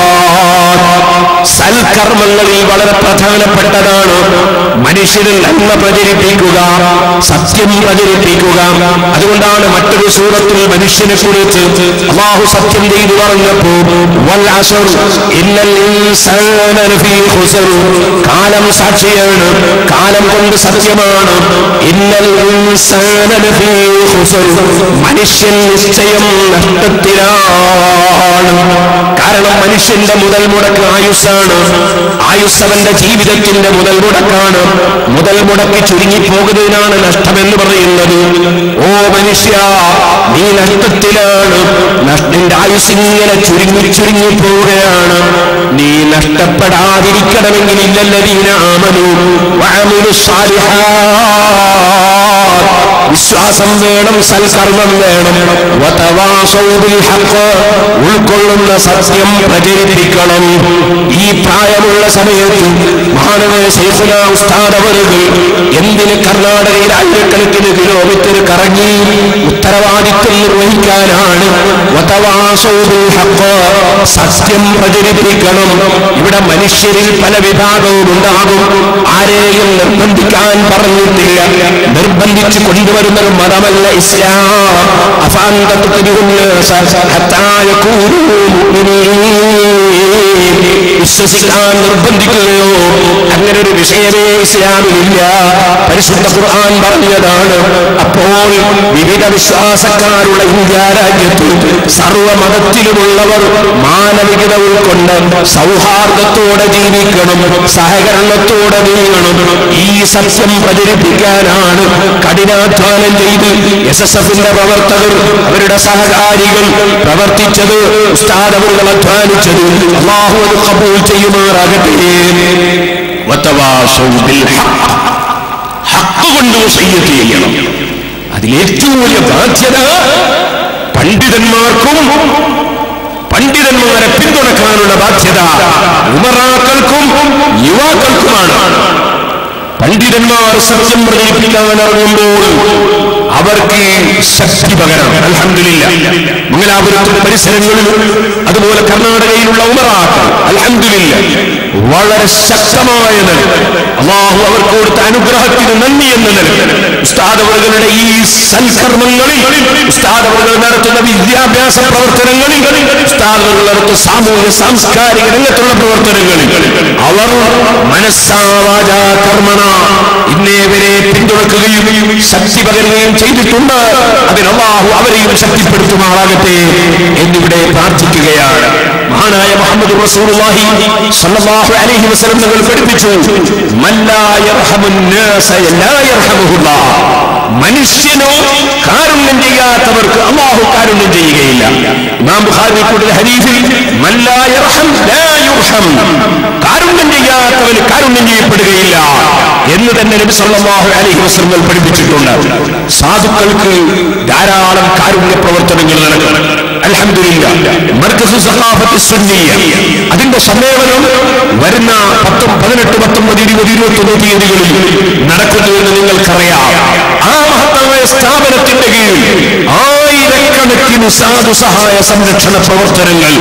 സൽക്കർമ്മങ്ങളിൽ വളരെ പ്രധാനപ്പെട്ടതാണ് മനുഷ്യരിൽ നന്മ പ്രചരിപ്പിക്കുക സത്യം പ്രചരിപ്പിക്കുക അതുകൊണ്ടാണ് മറ്റൊരു സൂറത്തിൽ മനുഷ്യനെ കുറിച്ച് അള്ളാഹു സത്യം ചെയ്തു പറഞ്ഞപ്പോ വൽ അസ്ർ ഇന്നൽ ഇൻസാന ലഫീ ഖുസ്ർ കാലം സാക്ഷിയാണ് കാലം കൊണ്ട് സത്യമാണ് ഇന്നൽ ഇൻസാന ലഫീ ഖുസ്ർ മനുഷ്യൻ നിശ്ചയം നഷ്ടത്തിലാണ് കാരണം മനുഷ്യന്റെ മുതൽ മുടക്ക് ആയുസ്സാണ് ആയുസ് അവന്റെ ജീവിതത്തിന്റെ മുതൽ മുടക്കാണ് മുതൽ മുടക്കി ചുരുങ്ങിപ്പോകുന്നതിനാണ് നഷ്ടമെന്ന് പറയുന്നത് ഓ മനുഷ്യ നീ നഷ്ടത്തിലാണ് നഷ്- നിന്റെ ആയുസ് ഇങ്ങനെ ചുരുങ്ങി ചുരുങ്ങി പോവുകയാണ് നീ നഷ്ടപ്പെടാതിരിക്കണമെങ്കിൽ ഇല്ലല്ലതീന ആമനു വഅമിലു സ്വാലിഹാത്ത് വിശ്വാസം വേണം സൽക്കർമ്മം വേണം വതവാസൗ ബിൽ ഹഖ് ഉൾക്കൊള്ളുന്ന സത്യം പ്രചരിപ്പിക്കണം ഈ പ്രായമുള്ള സമയത്ത് മഹാനവയ ശൈഖുന ഉസ്താദ് അവറുകൾ എന്തിന് കർണാടകയിൽ ആയിരക്കണക്കിന് കിലോമീറ്റർ കറങ്ങി ഉത്തരവാദിത്വം നിർവഹിക്കാനാണ് വതവാസൗ ബിൽ ഹഖ് സത്യം പ്രചരിപ്പിക്കണം ഇവിടെ മനുഷ്യരിൽ പല വിഭാഗവും ഉണ്ടാകും ആരെയും നിർബന്ധിക്കാൻ പറഞ്ഞിട്ടില്ല നിർബന്ധിച്ച് കൊണ്ടുവരുന്ന ഒരു മതമല്ല ഇസ്ലാം അഫാന്തത്തുൽ വിശ്വസിക്കാൻ നിർബന്ധിക്കുകയോ അങ്ങനെ ഒരു വിഷയമേ ഇസ്ലാമിലില്ല പരിശുദ്ധ ഖുർആൻ പറഞ്ഞതാണ് അപ്പോൾ വിവിധ വിശ്വാസക്കാരുള്ള ഇന്ത്യ രാജ്യത്ത് സർവമതത്തിലുമുള്ളവർ മാനവികത ഉൾക്കൊണ്ട് സൗഹാർദ്ദത്തോടെ ജീവിക്കണം സഹകരണത്തോടെ നീങ്ങണം ഈ സത്യം പ്രചരിപ്പിക്കാനാണ് കഠിനാധ്വാനം ചെയ്ത് എസ് എസ് എഫിന്റെ പ്രവർത്തകർ അവരുടെ സഹകാരികൾ പ്രവർത്തിച്ചത് ഉസ്താദ് അവர்கள் അധ്വാനിച്ചത് അള്ളാഹു അത് കബൂൽ ചെയ്യുമാറാകട്ടെ വതവാസൗ ബിൽ ഹഖ്. ഹഖ് കൊണ്ട് വസയ്യത്ത് ചെയ്യണം അതിലേറ്റവും വലിയ ബാധ്യത പണ്ഡിതന്മാർക്കും പണ്ഡിതന്മാരെ പിന്തുണക്കാനുള്ള ബാധ്യത ഉമറാക്കൾക്കും യുവാക്കൾക്കുമാണ് പണ്ഡിതന്മാർ സത്യം പ്രചരിപ്പിക്കാൻ ഇറങ്ങുമ്പോൾ അവർക്ക് ശക്തി പകരണം അൽഹംദുലില്ല മംഗലാപുരത്തും പരിസരങ്ങളിലും അതുപോലെ കർണാടകയിലുള്ള ഉമറാക്കൾ അൽഹംദുലില്ല വളരെ ശക്തമായ നില അള്ളാഹു അവർക്ക് കൊടുത്ത അനുഗ്രഹത്തിന് നന്ദി എന്ന നില ഉസ്താദവറുകളുടെ ഈ സൽക്കർമ്മങ്ങളിൽ ഉസ്താദവറുകൾ നടത്തുന്ന വിദ്യാഭ്യാസ പ്രവർത്തനങ്ങളിൽ ഉസ്താദവറുകൾ നടത്തുന്ന സാമൂഹ്യ സാംസ്കാരിക രംഗത്തുള്ള പ്രവർത്തനങ്ങളിൽ അവർ മനസ്സാവാച കർമ്മണ ഇന്നേവരെ പിന്തുണക്കുകയും ശക്തി പകരുകയും ചെയ്തിട്ടുണ്ട് അതിന് അള്ളാഹു അവരെയും ശക്തിപ്പെടുത്തുമാറാകട്ടെ എന്നിവിടെ പ്രാർത്ഥിക്കുകയാണ് മഹാനായ മുഹമ്മദ് റസൂലുള്ളാഹി സ്വല്ലല്ലാഹു അലൈഹി വസല്ലം തങ്ങൾ പഠിപ്പിച്ചു മല്ലാ യർഹമുൻ നാസ ലാ യർഹമുഹുല്ലാഹ് മനുഷ്യനോ കാരുണ്യം ചെയ്യാത്തവർക്ക് അള്ളാഹു കാരുണ്യം ചെയ്യുകയില്ല ഇമാം ബുഖാരി കൂടുതൽ ഹദീസിൽ മല്ലാ യർഹം ലാ യുർഹം കാരുണ്യം ചെയ്യാത്തവന് കാരുണ്യം ചെയ്യപ്പെടുകയില്ല എന്ന് തന്നെ നബി സല്ലല്ലാഹു അലൈഹി വസല്ലം പഠിപ്പിച്ചിട്ടുണ്ട് സാധുക്കൾക്ക് ധാരാളം കാരുണ്യ പ്രവർത്തനങ്ങൾ നടക്കണം അൽഹംദുലില്ല മർക്കസു സഖാഫത്ത് സുന്നിയ അതിന്റെ സമ്മേളനം വരുന്ന പത്തും പതിനെട്ട് പത്തൊമ്പത് ഇരുപത് ഇരുപത്തൊന്ന് തീയതികളിൽ നടക്കുന്നുവെന്ന് നിങ്ങൾക്കറിയാം ആ മഹത്തായ സ്ഥാപനത്തിന്റെ കീഴിൽ ആയിരക്കണക്കിന് സാധു സഹായ സംരക്ഷണ പ്രവർത്തനങ്ങൾ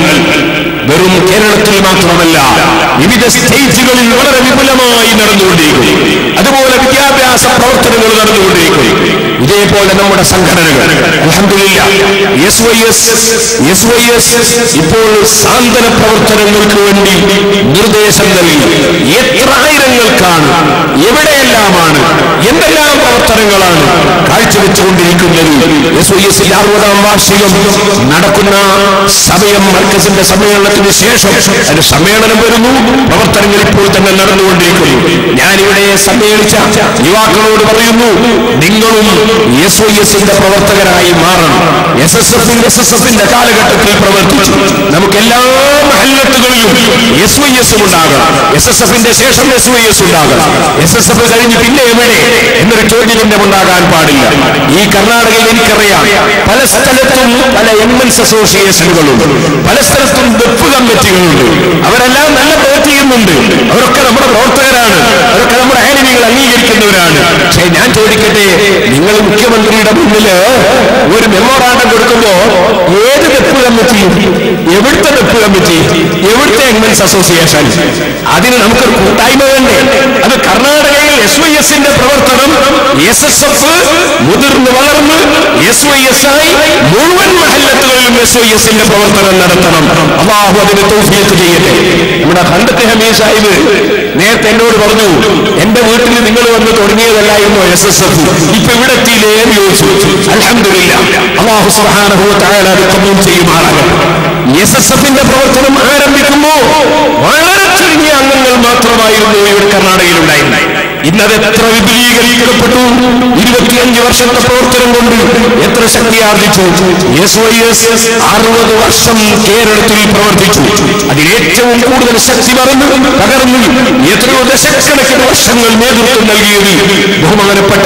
വെറും കേരളത്തിൽ മാത്രമല്ല വിവിധ സ്റ്റേറ്റുകളിൽ വളരെ വിപുലമായി നടന്നുകൊണ്ടിരിക്കും അതുപോലെ വിദ്യാഭ്യാസ പ്രവർത്തനങ്ങൾ നടന്നുകൊണ്ടിരിക്കും ഇതേപോലെ നമ്മുടെ സംഘടനകൾ അൽഹംദുലില്ലാ S Y S S Y S ഇപ്പോൾ സാന്ത്വന പ്രവർത്തനങ്ങൾക്ക് വേണ്ടി നിർദ്ദേശം നൽകി എത്ര ആയിരങ്ങൾക്കാണ് എവിടെയെല്ലാമാണ് എന്തെല്ലാം പ്രവർത്തനങ്ങളാണ് കാഴ്ചവെച്ചുകൊണ്ടിരിക്കുന്നത് എസ് വൈ എസിന്റെ അറുപതാം വാർഷികം നടക്കുന്ന സമയം മർക്കസിന്റെ സമ്മേളനത്തിന് ശേഷം അതിന് സമ്മേളനം വരുന്നു പ്രവർത്തനങ്ങൾ ഇപ്പോൾ തന്നെ നടന്നുകൊണ്ടിരിക്കുന്നു ഞാനിവിടെ സമ്മേളിച്ച യുവാക്കളോട് പറയുന്നു നിങ്ങളും എസ് വൈ എസിന്റെ പ്രവർത്തകരായി മാറണം എസ് എസ് എഫിന്റെ എസ് എസ് എഫിന്റെ കാലഘട്ടത്തിൽ പ്രവർത്തിച്ചു നമുക്ക് എല്ലാ മഹല്ലത്തുകളിലും എസ് വൈ എസ് ഉണ്ടാകണം എസ് എസ് എഫിന്റെ ശേഷം എസ് വൈ എസ് ഉണ്ടാകണം എസ് എസ് എഫ് കഴിഞ്ഞ് പിന്നെ എവിടെ എന്നൊരു ചോദ്യചിഹ്നം ഉണ്ടാകാൻ പാടില്ല ഈ കർണാടകയിൽ എനിക്കറിയാം പല സ്ഥലത്തും പല എം എൻസ് അസോസിയേഷനുകളുണ്ട് പല സ്ഥലത്തും വെപ്പ് കമ്മിറ്റികളുണ്ട് അവരെല്ലാം നല്ല പ്രവൃത്തി ചെയ്യുന്നുണ്ട് അവരൊക്കെ നമ്മുടെ പ്രവർത്തകരാണ് അവരൊക്കെ നമ്മുടെ ആനിമികൾ അംഗീകരിക്കുന്നവരാണ് പക്ഷേ ഞാൻ ചോദിക്കട്ടെ നിങ്ങൾ മുഖ്യമന്ത്രിയുടെ മുന്നില് ഒരു മെമ്മോറാണ്ടം കൊടുക്കുമ്പോ ഏത് വെപ്പ് കമ്മിറ്റി എവിടുത്തെ വെപ്പ് കമ്മിറ്റി എവിടുത്തെ എംഎൻസ് അസോസിയേഷൻ അതിന് നമുക്കൊരു കൂട്ടായ്മ വേണ്ടേ അത് കർണാടകയിൽ എസ് വൈ എസിന്റെ പ്രവർത്തനം എസ് എസ് എഫ് മുതിർന്ന് വളർന്ന് എസ് വൈ എസ് ആയി മുഴുവൻ മഹല്ലത്തുകളിലും എസ് വൈ എസിന്റെ പ്രവർത്തനം നടത്തണം അള്ളാഹു അതിന് തൗഫീഖ് ചെയ്യട്ടെ നമ്മുടെ ഹണ്ടത്തെ ഹമീദ് സാഹിബ് നേരത്തെ എന്നോട് പറഞ്ഞു എന്റെ വീട്ടിൽ നിങ്ങൾ വന്ന് തുടങ്ങിയതല്ലായിരുന്നു എസ് എസ് എഫ് ഇപ്പൊ ഇവിടെ എത്തിയില്ലേ എന്ന് ചോദിച്ചു അലഹമില്ല അള്ളാഹു സുബ്ഹാനഹു വ തആല അത് കബൂൽ ചെയ്യുമാറാകട്ടെ എസ് എസ് എഫിന്റെ പ്രവർത്തനം ആരംഭിക്കുമ്പോ വളരെ ചുരുങ്ങിയ അംഗങ്ങൾ മാത്രമായിരുന്നു ഇവിടെ കർണാടകയിൽ ഉണ്ടായിരുന്നത് ഇന്നത് എത്ര വിപുലീകരിക്കപ്പെട്ടു ഇരുപത്തിയഞ്ച് വർഷത്തെ പ്രവർത്തനം കൊണ്ട് എത്ര ശക്തി ആർജിച്ചു എസ് വൈ എസ് അറുപത് വർഷം കേരളത്തിൽ പ്രവർത്തിച്ചു അതിലേറ്റവും കൂടുതൽ ശക്തി പറന്ന് പകർന്നു എത്രയോ ദശക്കണക്കിന് വർഷങ്ങൾ നേതൃത്വം നൽകിയത് ബഹുമാനപ്പെട്ട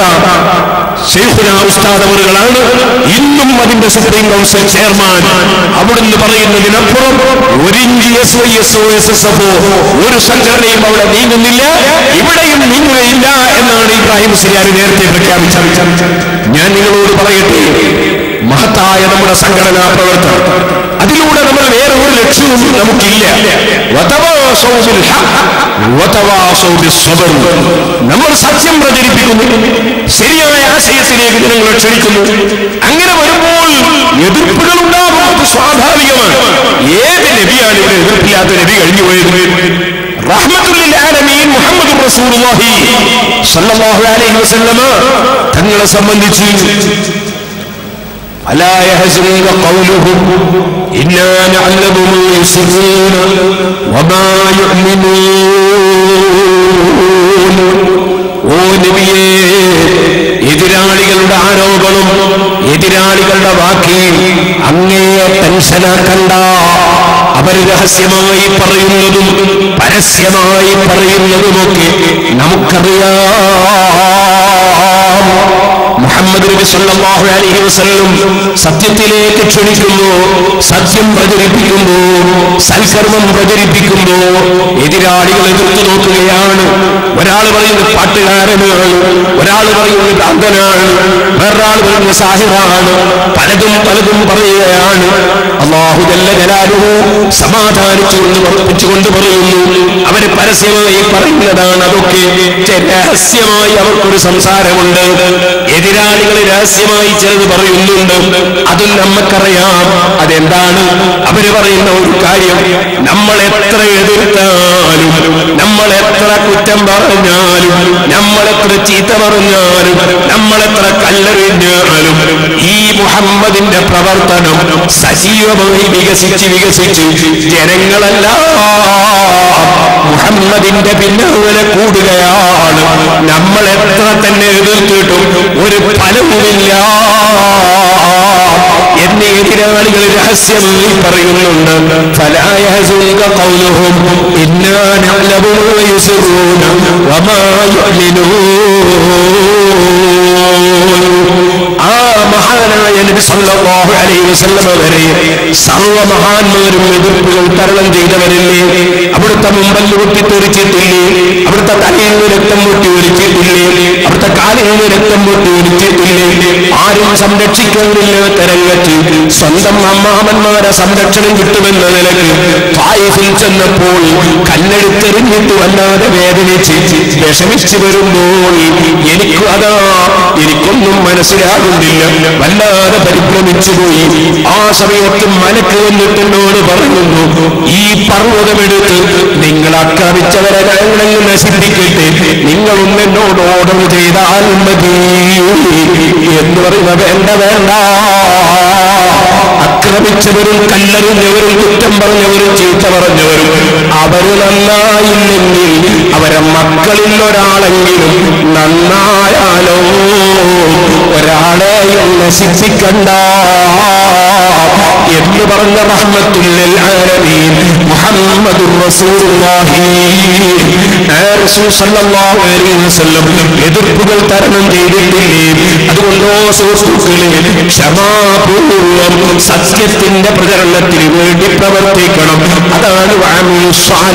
ഷെയ്ഖുന ഉസ്താദ് അവറുകളാണ് ഇന്നും അതിന്റെ സുപ്രീം കൗൺസിൽ ചെയർമാൻ അവിടുന്ന് പറയുന്നതിനപ്പുറം ഒരിഞ്ച് എസ് വൈ എസ് ഒ എസ് എസ് എഫോ ഒരു സംഘടനയും അവിടെ നീങ്ങുന്നില്ല ഇവിടെയും നീങ്ങുകയില്ല എന്നാണ് ഇബ്രാഹിം സിയാരി നേരത്തെ പ്രഖ്യാപിച്ചത് ഞാൻ നിങ്ങളോട് പറയട്ടെ മഹത്തായ നമ്മുടെ സംഘടനാ പ്രവർത്തനം അതിലൂടെ നമ്മൾ വേറെ ഒരു ലക്ഷ്യവും നമുക്കില്ല വതവാസൗ ബിൽ ഹഖ്, വതവാസൗ ബിസ്സബ്ർ. നമ്മൾ സത്യം പ്രചരിപ്പിക്കുന്നു ശരിയായ ആശയത്തിലേക്ക് ജനങ്ങളെ ക്ഷണിക്കുന്നു അങ്ങനെ വരുമ്പോൾ എതിർപ്പുകൾ ഉണ്ടാകും അത് സ്വാഭാവികമാണ് ഏത് നബിയാണ് എങ്ങനെയാണ് ഇവിടെ എതിർപ്പില്ലാത്ത നബി കഴിഞ്ഞു പോയത് റഹ്മത്തുല്ലിൽ ആലമീൻ മുഹമ്മദ് റസൂലുള്ളാഹി സല്ലല്ലാഹു അലൈഹി വസല്ലമ തങ്ങളെ സംബന്ധിച്ച് ألا يحزنك قولهم إنا نعلم ما يسرون وما يعلنون ഓ നബിയേ എതിരാളികളുടെ ആരോപണം എതിരാളികളുടെ വാക്കി അങ്ങയെ ടെൻഷനാക്കണ്ട അവർ രഹസ്യമായി പറയുന്നതും പരസ്യമായി പറയുന്നതുമൊക്കെ നമുക്കറിയാം മുഹമ്മദ് നബി സല്ലല്ലാഹു അലൈഹി വസല്ലം സത്യത്തിലേക്ക് ക്ഷണിക്കുന്നു സത്യം പ്രചരിപ്പിക്കുന്നു സൽക്കർമ്മം പ്രചരിപ്പിക്കുന്നു എതിരാളികൾ എതിർത്ത് നോക്കുകയാണ് ഒരാൾ പറയുന്നത് പാട്ടുകാരനാണ് ഒരാൾ പറയുന്നത് ഭ്രാന്തനാണ് വേറൊരാൾ പറയുന്നത് സാഹിറാണ് പലതും പലതും പറയുകയാണ് അള്ളാഹു ജല്ല ജലാലുഹു സമാധാനിച്ചുകൊണ്ട് ഉറപ്പിച്ചുകൊണ്ട് പറയുന്നു അവര് പരസ്യമായി പറയുന്നതാണ് അതൊക്കെ രഹസ്യമായി അവർക്കൊരു സംസാരമുണ്ട് എതിരാളികൾ രഹസ്യമായി ചിലത് പറയുന്നുണ്ട് അതും നമുക്കറിയാം അതെന്താണ് അവര് പറയുന്ന ഒരു കാര്യം നമ്മൾ എത്ര എതിർത്താലും നമ്മൾ എത്ര കുറ്റം പറഞ്ഞാലും നമ്മൾ എത്ര ചീത്ത പറഞ്ഞാലും നമ്മൾ എത്ര കല്ലെറിഞ്ഞാലും ഈ മുഹമ്മദിന്റെ പ്രവർത്തനം സജീവമായി വികസിച്ച് വികസിച്ച് ജനങ്ങളെല്ലാം മുഹമ്മദിന്റെ പിന്നാലെ കൂടുകയാണ് നമ്മൾ എത്ര തന്നെ എതിർത്തിട്ടും ഒരു ഫലവുമില്ല എന്ന് എതിരാളികൾ രഹസ്യമായി പറയുന്നുണ്ട് ഫലായഹസുക ഖൗലുഹും ഇന്നാ നഅലമു മാ യുസിറൂന വമാ യുഅ്ലിനൂൻ ആ മഹാനായ നബി സല്ലല്ലാഹു അലൈഹി വസല്ലമ വരെ സർവ്വ മഹാന്മാരും എതിർപ്പുകൾ തരണം ചെയ്തവരില്ലേ അവിടുത്തെ മുമ്പൽ പൊട്ടിത്തെറിച്ചിട്ടില്ലേ അവിടുത്തെ തലയിൽ നിന്ന് രക്തം പൊട്ടി ഒലിച്ചിട്ടില്ലേ അവിടുത്തെ കാലിൽ നിന്ന് രക്തം പൊട്ടി ഒലിച്ചിട്ടില്ലേ ആരും സംരക്ഷിക്കാനില്ലാത്ത രംഗത്ത് സ്വന്തം അമ്മാമന്മാരെ സംരക്ഷണം കിട്ടുമെന്ന നിലക്ക് തായിഫിൽ ചെന്നപ്പോൾ കല്ലെടുത്തെറിഞ്ഞിട്ട് വല്ലാതെ വേദനിച്ച് വിഷമിച്ചു വരുമ്പോൾ എനിക്ക് അതാ എനിക്കൊന്നും മനസ്സിലാകുന്നില്ല വല്ലാതെ പരിഭ്രമിച്ചു പോയി ആ സമയത്ത് മലക്ക് വന്നിട്ട് എന്നോട് പറയുന്നു ഈ പർവ്വതമെടുത്ത് നിങ്ങൾ ആക്രമിച്ചവരെ ഞങ്ങളെങ്കിൽ നശിപ്പിക്കട്ടെ നിങ്ങളൊന്ന് എന്നോട് ഓർഡർ ചെയ്താൽ മതി എന്ന് പറയുന്ന വേണ്ട വേണ്ട ആക്രമിച്ചവരും കല്ലെറിഞ്ഞവരും കുറ്റം പറഞ്ഞവരും ചീത്ത പറഞ്ഞവരും അവര് നന്നായില്ലെങ്കിൽ അവരെ മക്കളിൽ ഒരാളെങ്കിലും നന്നായാലോ ഒരാളെയും നശിപ്പിക്കണ്ട എന്ന് പറഞ്ഞ റഹ്മത്തുല്ലിൽ ആലമീൻ മുഹമ്മദുർ റസൂലുള്ളാഹി ആ റസൂൽ സല്ലല്ലാഹു അലൈഹി വസല്ലം എതിർപ്പുകൾ തരണം ചെയ്തിട്ടില്ലേ അതുകൊണ്ടോ സുഹൃത്തുക്കളെ ക്ഷമാപൂർവം സത്യത്തിന്റെ പ്രചരണത്തിന് വേണ്ടി പ്രവർത്തിക്കണം അതാണ് വഅമിലു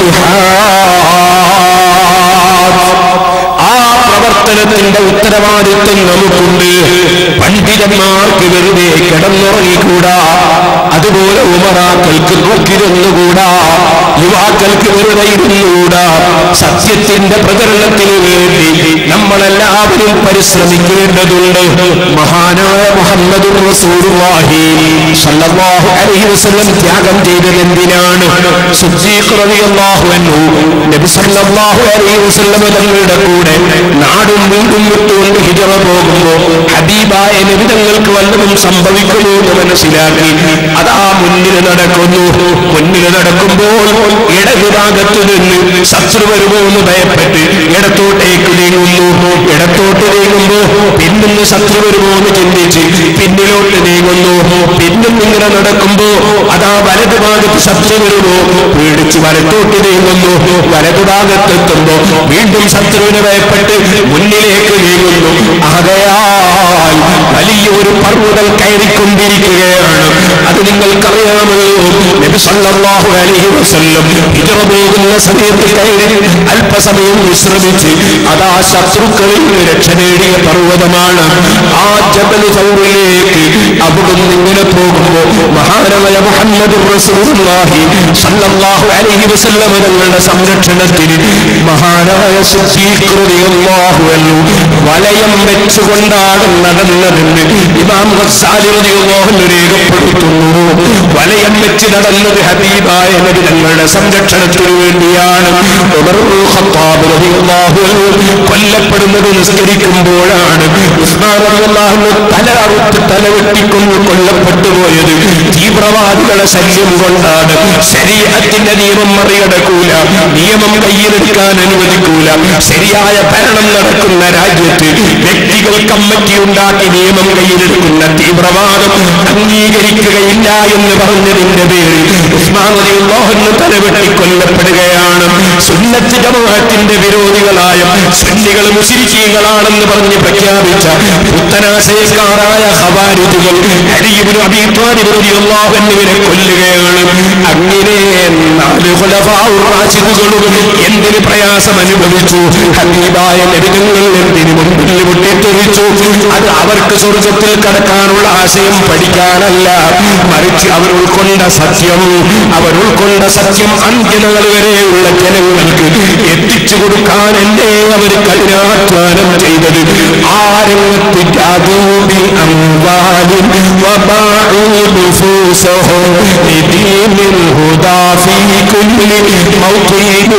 സ്വാലിഹാത്ത് ആ പ്രവർത്തനത്തിന്റെ ഉത്തരവാദിത്വം നമുക്കുണ്ട് പണ്ഡിതന്മാർക്ക് വെറുതെ കിടന്നുറങ്ങിക്കൂടാ അതുപോലെ ഉമറാക്കൾക്ക് നോക്കിരുന്നുകൂടാ യുവാക്കൾക്ക് വെറുതെ ഇരുന്നുകൂടാ സത്യത്തിന്റെ പ്രചരണത്തിന് വേണ്ടി നമ്മളെല്ലാവരും പരിശ്രമിക്കേണ്ടതുണ്ട് മഹാനായ മുഹമ്മദ് റസൂലുള്ളാഹി സല്ലല്ലാഹു അലൈഹി വസല്ലം ത്യാഗം ചെയ്തത് എന്തിനാണ് സിദ്ദീഖ് റളിയല്ലാഹു അൻഹു നബി സല്ലല്ലാഹു അലൈഹി വസല്ലം തങ്ങളുടെ കൂടെ നാടും വീടും വിട്ടുകൊണ്ട് ഹിജറ പോകുമ്പോ ഹബീബായ നബിതങ്ങൾക്ക് വല്ലതും സംഭവിക്കുമോ എന്ന് മനസ്സിലാക്കി അതാ മുന്നിൽ നടക്കുന്നു മുന്നിൽ നടക്കുമ്പോൾ ഇടത് ഭാഗത്തു നിന്ന് ശത്രു വരുമോ എന്ന് ഭയപ്പെട്ട് ഇടത്തോട്ടേക്ക് നീങ്ങുന്നു ഇടത്തോട്ട് നീങ്ങുമ്പോ പിന്നിന്ന് ശത്രു വരുമോ എന്ന് ചിന്തിച്ച് പിന്നിലോട്ട് നീങ്ങുന്നു പിന്നും ഇങ്ങനെ നടക്കുമ്പോ അതാ വലതു ഭാഗത്ത് ശത്രു വരുമോ പേടിച്ച് വലത്തോട്ട് നീങ്ങുന്നു വലതു ഭാഗത്തെത്തുമ്പോ വീണ്ടും ശത്രുവിനെ ഭയപ്പെട്ട് മുന്നിലേക്ക് നീങ്ങുന്നു ആകയാൽ വലിയ ഒരു പർവ്വതം കയറിക്കൊണ്ടിരിക്കുകയാണ് അത് നിങ്ങൾക്കറിയാമല്ലോ നബി സല്ലല്ലാഹു അലൈഹി വസല്ലം ഹിജറ പോകുന്ന സമയത്ത് കയറി അല്പസമയം വിശ്രമിച്ച് അതാ ശത്രുക്കളിൽ നിന്ന് രക്ഷ നേടിയ പർവ്വതമാണ് ആ ജബൽ സൗറിലേക്ക് അവിടുന്ന് ഇങ്ങനെ പോകുമ്പോൾ മഹാനായ മുഹമ്മദ് റസൂലുള്ളാഹി സല്ലല്ലാഹു അലൈഹി വസല്ലം തങ്ങളുടെ സംരക്ഷണത്തിന് മഹാനായ സിദ്ദീഖ് റളിയല്ലാഹു അൻഹു വലയം വെച്ചുകൊണ്ടാണ് നടന്നതെന്ന് ഇമാം ഗസ്സാലി റളിയല്ലാഹു അൻഹു രേഖപ്പെടുത്തുന്നു വലയം വെച്ച് അനുസരിച്ച് നടന്നത് ഹബീബായ നബി തങ്ങളുടെ സംരക്ഷണത്തിനു വേണ്ടിയാണ് ഉമർ ഇബ്നുൽ ഖത്താബ് റളിയല്ലാഹു അൻഹു കൊല്ലപ്പെടുന്നത് നിസ്കരിക്കുമ്പോഴാണ് ഉസ്മാൻ റളിയല്ലാഹു അൻഹു തല അറുത്ത് തല വെട്ടിക്കൊന്ന് കൊല്ലപ്പെട്ടു പോയത് തീവ്രവാദികളെ ശല്യം കൊണ്ടാണ് ശരീരത്തിന്റെ നിയമം മറികടക്കൂല നിയമം കയ്യിലെടുക്കാൻ അനുവദിക്കൂല ശരിയായ ഭരണം നടക്കുന്ന രാജ്യത്ത് വ്യക്തികൾ കമ്മിറ്റി ഉണ്ടാക്കി നിയമം കയ്യിലെടുക്കുന്ന തീവ്രവാദം അംഗീകരിക്കുകയില്ല എന്ന് പറഞ്ഞതിന്റെ പേരിൽ ഉസ്മാൻ റളിയല്ലാഹു തലവെട്ടി കൊല്ലപ്പെടുകയാണ് സുന്നത്ത് ജമാഅത്തിന്റെ വിരോധികളായ സുന്നികൾ മുസ്ലിക്കീങ്ങളാണെന്ന് പറഞ്ഞ് പ്രഖ്യാപിച്ച പുത്തനാശയക്കാരായ ഹവാരിതുകൾ ഹരിബിന് അഭിപ്രായവിനെ കൊല്ലുകയാണ് അങ്ങനെ നാല് ഖുലഫാഉർ റാഷിദുകളും എന്തിന് പ്രയാസം അനുഭവിച്ചു ഹബീബായ നബിതങ്ങൾ എന്തിന് മുൻപിൽ പൊട്ടിത്തെറിച്ചു അത് അവർക്ക് സ്വർഗത്തിൽ കടക്കാനുള്ള ആശയം പഠിക്കാനല്ല മറിച്ച് അവർ ഉൾക്കൊണ്ട സത്യം അവർ ഉൾക്കൊണ്ട സത്യം അന്ത്യനാൾ വരെയുള്ള ജനങ്ങൾക്ക് എത്തിച്ചു കൊടുക്കാനല്ലേ അവർ കഠിനാധ്വാനം ചെയ്തത് ആ രംഗത്ത് ജാതൂബി അംവാലിൻ വബാഉ نفوسهم لدين الهدى في كل موطن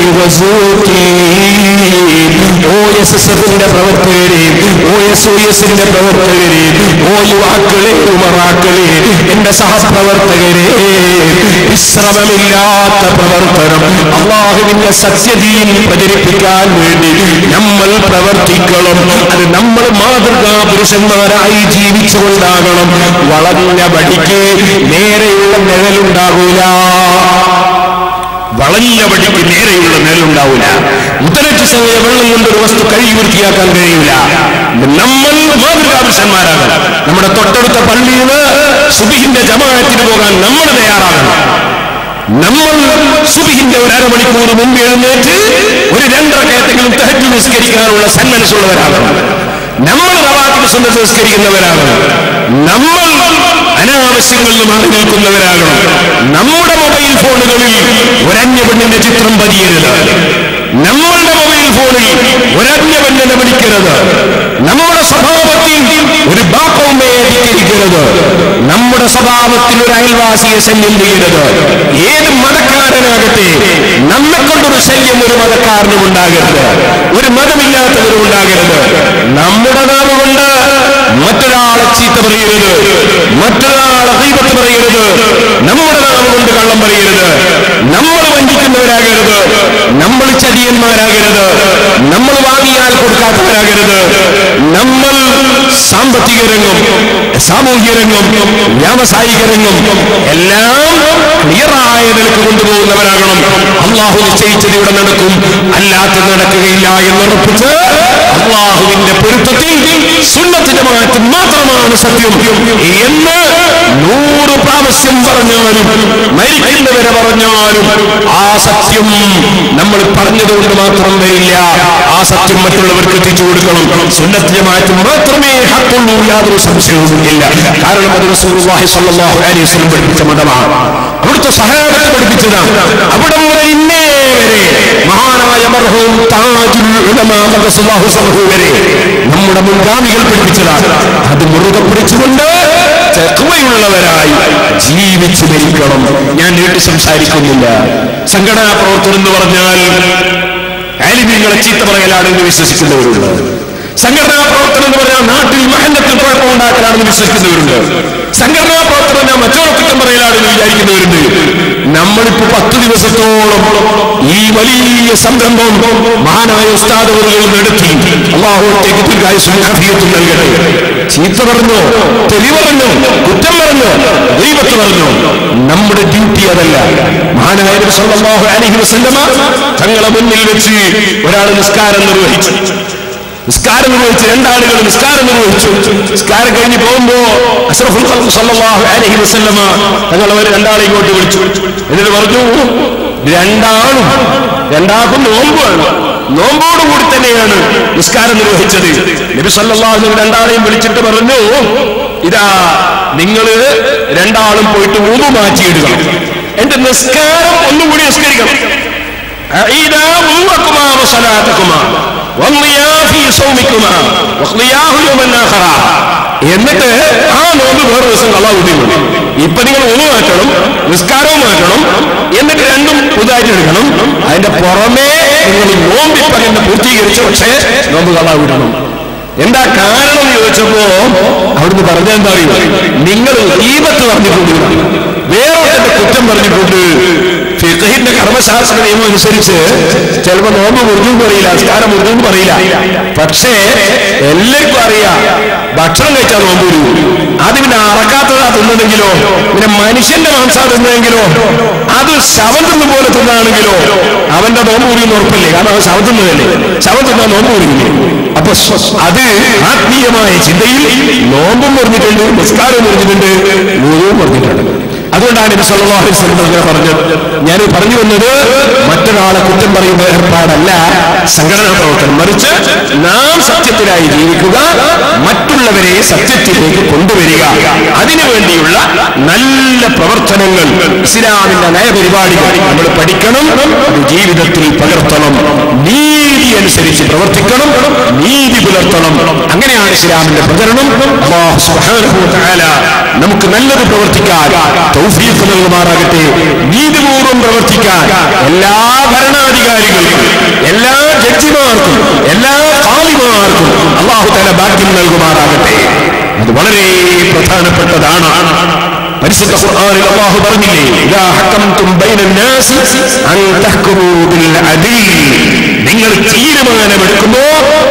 وزوقين ഓ എസ് എസ് എഫിന്റെ പ്രവർത്തകരെ ഓ എസ് ഒ എസിന്റെ പ്രവർത്തകരെ ഓ യുവാക്കളെ ഉമറാക്കളെ എന്റെ സഹപ്രവർത്തകരെ വിശ്രമമില്ലാത്ത പ്രവർത്തനം അള്ളാഹുവിന്റെ സത്യദീൻ പ്രചരിപ്പിക്കാൻ വേണ്ടി നമ്മൾ പ്രവർത്തിക്കണം അത് നമ്മൾ മാതൃകാ പുരുഷന്മാരായി ജീവിച്ചുകൊണ്ടാകണം വളഞ്ഞ വടിക്ക് നേരെയുള്ള നിഴലുണ്ടാകൂല വളഞ്ഞ വടിക്ക് നേരെയുള്ള നിഴലുണ്ടാവില്ല മുത്തലറ്റ് സമയ വെള്ളം കൊണ്ട് ഒരു വസ്തു കഴുകി വൃത്തിയാക്കാൻ കഴിയില്ല നമ്മൾ മാതൃകാപുരുഷന്മാരാകണം നമ്മുടെ തൊട്ടടുത്ത പള്ളിയിൽ സുബിഹിന്റെ ജമാഅത്തിന് പോകാൻ നമ്മൾ തയ്യാറാകണം നമ്മൾ സുബിഹിന്റെ ഒരു അരമണിക്കൂർ മുമ്പ് എഴുന്നേറ്റ് ഒരു രണ്ടരക്കയത്തെങ്കിലും തഹജ് നിസ്കരിക്കാനുള്ള സന്മനസ്സുള്ളവരാകണം നമ്മൾ റവാത്തിന് സുന്നത്ത് നിസ്കരിക്കുന്നവരാകണം നമ്മൾ അനാവശ്യങ്ങളിൽ മാറി നിൽക്കുന്നവരാകണം നമ്മുടെ മൊബൈൽ ഫോണുകളിൽ ഒരന്യ പെണ്ണിന്റെ ചിത്രം പതിയരുത് നമ്മളുടെ മൊബൈൽ ഫോണിൽ ഒരന്യ പെണ്ണിനെ വിളിക്കരുത് നമ്മുടെ സ്വഭാവത്തിൽ ഒരു ബാപ്പവുമയെ ധിക്കരിക്കരുത് നമ്മുടെ സ്വഭാവത്തിൽ ഒരു അയൽവാസിയെ ശല്യം ചെയ്യരുത് ഏത് മതക്കാരനാകട്ടെ നമ്മെ കൊണ്ടൊരു ശല്യം ഒരു മതക്കാരനും ഉണ്ടാകരുത് ഒരു മതമില്ലാത്തവരും ഉണ്ടാകരുത് നമ്മുടെ നാമം കൊണ്ട് മറ്റൊരാളെ ചീത്ത പറയരുത് മറ്റൊരാളെ ദൈവത്ത് പറയരുത് നമ്മുടെ നാമം കൊണ്ട് കള്ളം പറയരുത് നമ്മൾ വഞ്ചിക്കുന്നവരാകരുത് നമ്മൾ ചതിയന്മാരാകരുത് നമ്മൾ വാങ്ങിയാൽ കൊടുക്കാത്തവരാകരുത് നമ്മൾ സാമ്പത്തിക രംഗം സാമൂഹ്യ രംഗം വ്യാവസായിക രംഗം എല്ലാം ക്ലിയറായ നിലക്ക് കൊണ്ടുപോകുന്നവരാകണം അള്ളാഹു നിശ്ചയിച്ചത് ഇവിടെ നടക്കും അല്ലാത്തത് നടക്കുകയില്ല എന്നുറപ്പിച്ച് അള്ളാഹുവിന്റെ പൊരുത്തത്തിൽ സുന്നത്തിന്റെ മാറ്റം മാത്രമാണ് സത്യം എന്ന് നൂറ് പ്രാവശ്യം പറഞ്ഞാലും മരിക്കുന്നവരെ പറഞ്ഞാലും ആ സത്യം നമ്മൾ പറഞ്ഞതുകൊണ്ട് മാത്രം വരില്ല ആ സത്യം മറ്റുള്ളവർക്ക് എത്തിച്ചു കൊടുക്കണം സുന്നത്തിന്റെ മാറ്റം മാത്രമേ ഹക്കുള്ളൂ യാതൊരു സംശയവും ഇല്ല കാരണം അത് റസൂലുള്ളാഹി സ്വല്ലല്ലാഹു അലൈഹി വസല്ലം പഠിപ്പിച്ച മതമാണ് അവിടുത്തെ സഹാബത്ത് പഠിപ്പിച്ചതാണ് അവിടെ മുതൽ ഇന്നേ വരെ മഹാനായ മർഹൂം താജുൽ ഉലമാ ഖദ്ദസല്ലാഹു സർഹു വരെ നമ്മുടെ മുൻഗാമികൾ പഠിപ്പിച്ചതാണ് അത് മുറുകെ പിടിച്ചുകൊണ്ട് തെക്കുവയുള്ളവരായി ജീവിച്ചു മരിക്കണം ഞാൻ നീട്ടി സംസാരിക്കുന്നില്ല സംഘടനാ പ്രവർത്തനം എന്ന് പറഞ്ഞാൽ ആലിമ്യങ്ങളെ ചീത്ത പറയലാണെന്ന് വിശ്വസിക്കുന്നവരുണ്ട് സംഘടനാ പ്രവർത്തനം എന്ന് പറഞ്ഞാൽ നാട്ടിൽ മഹന്നത്തിൽ കുഴപ്പമുണ്ടാക്കലാണെന്ന് വിശ്വസിക്കുന്നവരുണ്ട് സംഘടനാ പ്രവർത്തനം ഞാൻ മറ്റൊരു കുറ്റം പറയലാണെന്ന് വിചാരിക്കുന്നവരുണ്ട് നമ്മളിപ്പോ പത്ത് ദിവസത്തോളം ഈ വലിയ സംരംഭം മഹാനായ ഉസ്താദവറുകൾ നടത്തി അള്ളാഹുത്തേക്ക് ദീർഘായുസും ആഫിയത്തും നൽകട്ടെ ചീത്ത പറഞ്ഞു തെളിവ് പറഞ്ഞു കുറ്റം പറഞ്ഞു ദൈവത്ത് പറഞ്ഞു നമ്മുടെ ഡ്യൂട്ടി അതല്ല മഹാനായ നബി സല്ലല്ലാഹു അലൈഹി വസല്ലമ തങ്ങളെ മുന്നിൽ വെച്ച് ഒരാൾ നിസ്കാരം നിർവഹിച്ചു നിസ്കാരം നിർവഹിച്ച് രണ്ടാളുകൾ നിസ്കാരം നിർവഹിച്ചു നിസ്കാരം കഴിഞ്ഞ് പോകുമ്പോ അഷ്റഫുൽ ഖൽഖ് സല്ലല്ലാഹു അലൈഹി വസല്ലമ തങ്ങൾ അവർ രണ്ടാളെ ഇങ്ങോട്ട് വിളിച്ചു എന്നിട്ട് പറഞ്ഞു രണ്ടാളും രണ്ടാൾക്കും നോമ്പാണ് നോമ്പോട് കൂടി തന്നെയാണ് നിസ്കാരം നിർവഹിച്ചത് നബി സല്ലല്ലാഹു അലൈഹി വസല്ലം രണ്ടാളെയും വിളിച്ചിട്ട് പറഞ്ഞു ഇതാ നിങ്ങള് രണ്ടാളും പോയിട്ട് ഊതു മാറ്റിയിടുക എന്റെ നിസ്കാരം ഒന്നുകൂടി നിസ്കരിക്കണം أعيدا وضوءكما وصلاتكما والضياء في صومكما واقضياه يوما آخر എന്നിട്ട് ആ നോമ്പ് വേറെ ദിവസം കള്ളാ കൂട്ടിയുണ്ട് ഇപ്പൊ നിങ്ങൾ ഒന്ന് മാറ്റണം നിസ്കാരവും നോമ്പായിട്ട് എടുക്കണം അതിന്റെ പുറമേ നിങ്ങൾ നോമ്പിപ്പകന്ന് പൂർത്തീകരിച്ച് പക്ഷേ നോമ്പ് കളാ വിടണം എന്താ കാരണം എന്ന് ചോദിച്ചപ്പോ അവിടുന്ന് പറഞ്ഞെന്താ അറിയോ നിങ്ങൾ ഈപത്ത് പറഞ്ഞിട്ടുണ്ട് വേറൊരുത്തന്റെ കുറ്റം പറഞ്ഞിട്ടുണ്ട് ഫിഖഹിന്റെ കർമ്മശാസ്ത്ര നിയമം അനുസരിച്ച് ചിലപ്പോ നോമ്പ് മുറിഞ്ഞു പറയില്ല അസ്കാരം മുറിഞ്ഞു പറയില്ല പക്ഷേ എല്ലാവർക്കും അറിയാം ഭക്ഷണം കഴിച്ചാൽ നോമ്പ് വരൂ അത് പിന്നെ അറക്കാത്തതാ തിന്നണെങ്കിലോ പിന്നെ മനുഷ്യന്റെ മാംസാ തിന്നെങ്കിലോ അത് ശവം തിന്ന പോലെ തിന്നാണെങ്കിലോ അവന്റെ നോമ്പ് മുറിയുന്ന ഉറപ്പില്ലേ കാരണം അവൻ ശവം തിന്നതല്ലേ ശവം തിന്നാൻ നോമ്പ് മുറിയില്ലേ അപ്പൊ സ്വ- അത് ആത്മീയമായ ചിന്തയിൽ നോമ്പും മുറിഞ്ഞിട്ടുണ്ട് നിസ്കാരവും മുറിഞ്ഞിട്ടുണ്ട് മുഴുവൻ മുറിഞ്ഞിട്ടുണ്ട് അതുകൊണ്ടാണ് നബി സല്ലല്ലാഹു അലൈഹി വസല്ലം ഇങ്ങനെ പറഞ്ഞത് ഞാൻ പറഞ്ഞു വന്നത് മറ്റൊരാളെ കുറ്റം പറയുന്ന ഏർപ്പാടല്ല സംഘടനാ പ്രവർത്തനം മറിച്ച് നാം സത്യത്തിലായി ജീവിക്കുക മറ്റുള്ളവരെ സത്യത്തിലേക്ക് കൊണ്ടുവരിക അതിനുവേണ്ടിയുള്ള നല്ല പ്രവർത്തനങ്ങൾ ഇസ്ലാമിന്റെ നയപരിപാടികൾ നമ്മൾ പഠിക്കണം അത് ജീവിതത്തിൽ പകർത്തണം നീതി അനുസരിച്ച് പ്രവർത്തിക്കണം നീതി പുലർത്തണം അങ്ങനെയാണ് ഇസ്ലാമിന്റെ പ്രചരണം അല്ലാഹു സുബ്ഹാനഹു വ തആല നമുക്ക് നല്ലത് പ്രവർത്തിക്കാൻ തൗഫീഖ് നൽകുമാറാകട്ടെ നീതിപൂർവ്വം പ്രവർത്തിക്കാൻ എല്ലാ ഭരണാധികാരികൾക്കും എല്ലാ ജഡ്ജിമാർക്കും എല്ലാ കാളിമാർക്കും അള്ളാഹു തല ഭാഗ്യം നൽകുമാറാകട്ടെ അത് വളരെ പ്രധാനപ്പെട്ടതാണ് പരിശുദ്ധ ഖുർആനിൽ അല്ലാഹു പറഞ്ഞില്ലേ ഇദാ ഹക്കംതും ബൈനൻ നാസി അൻ തഹ്കുമൂ ബിൽ അദീൽ നിങ്ങൾ തീരുമാനമെടുക്കുമ്പോ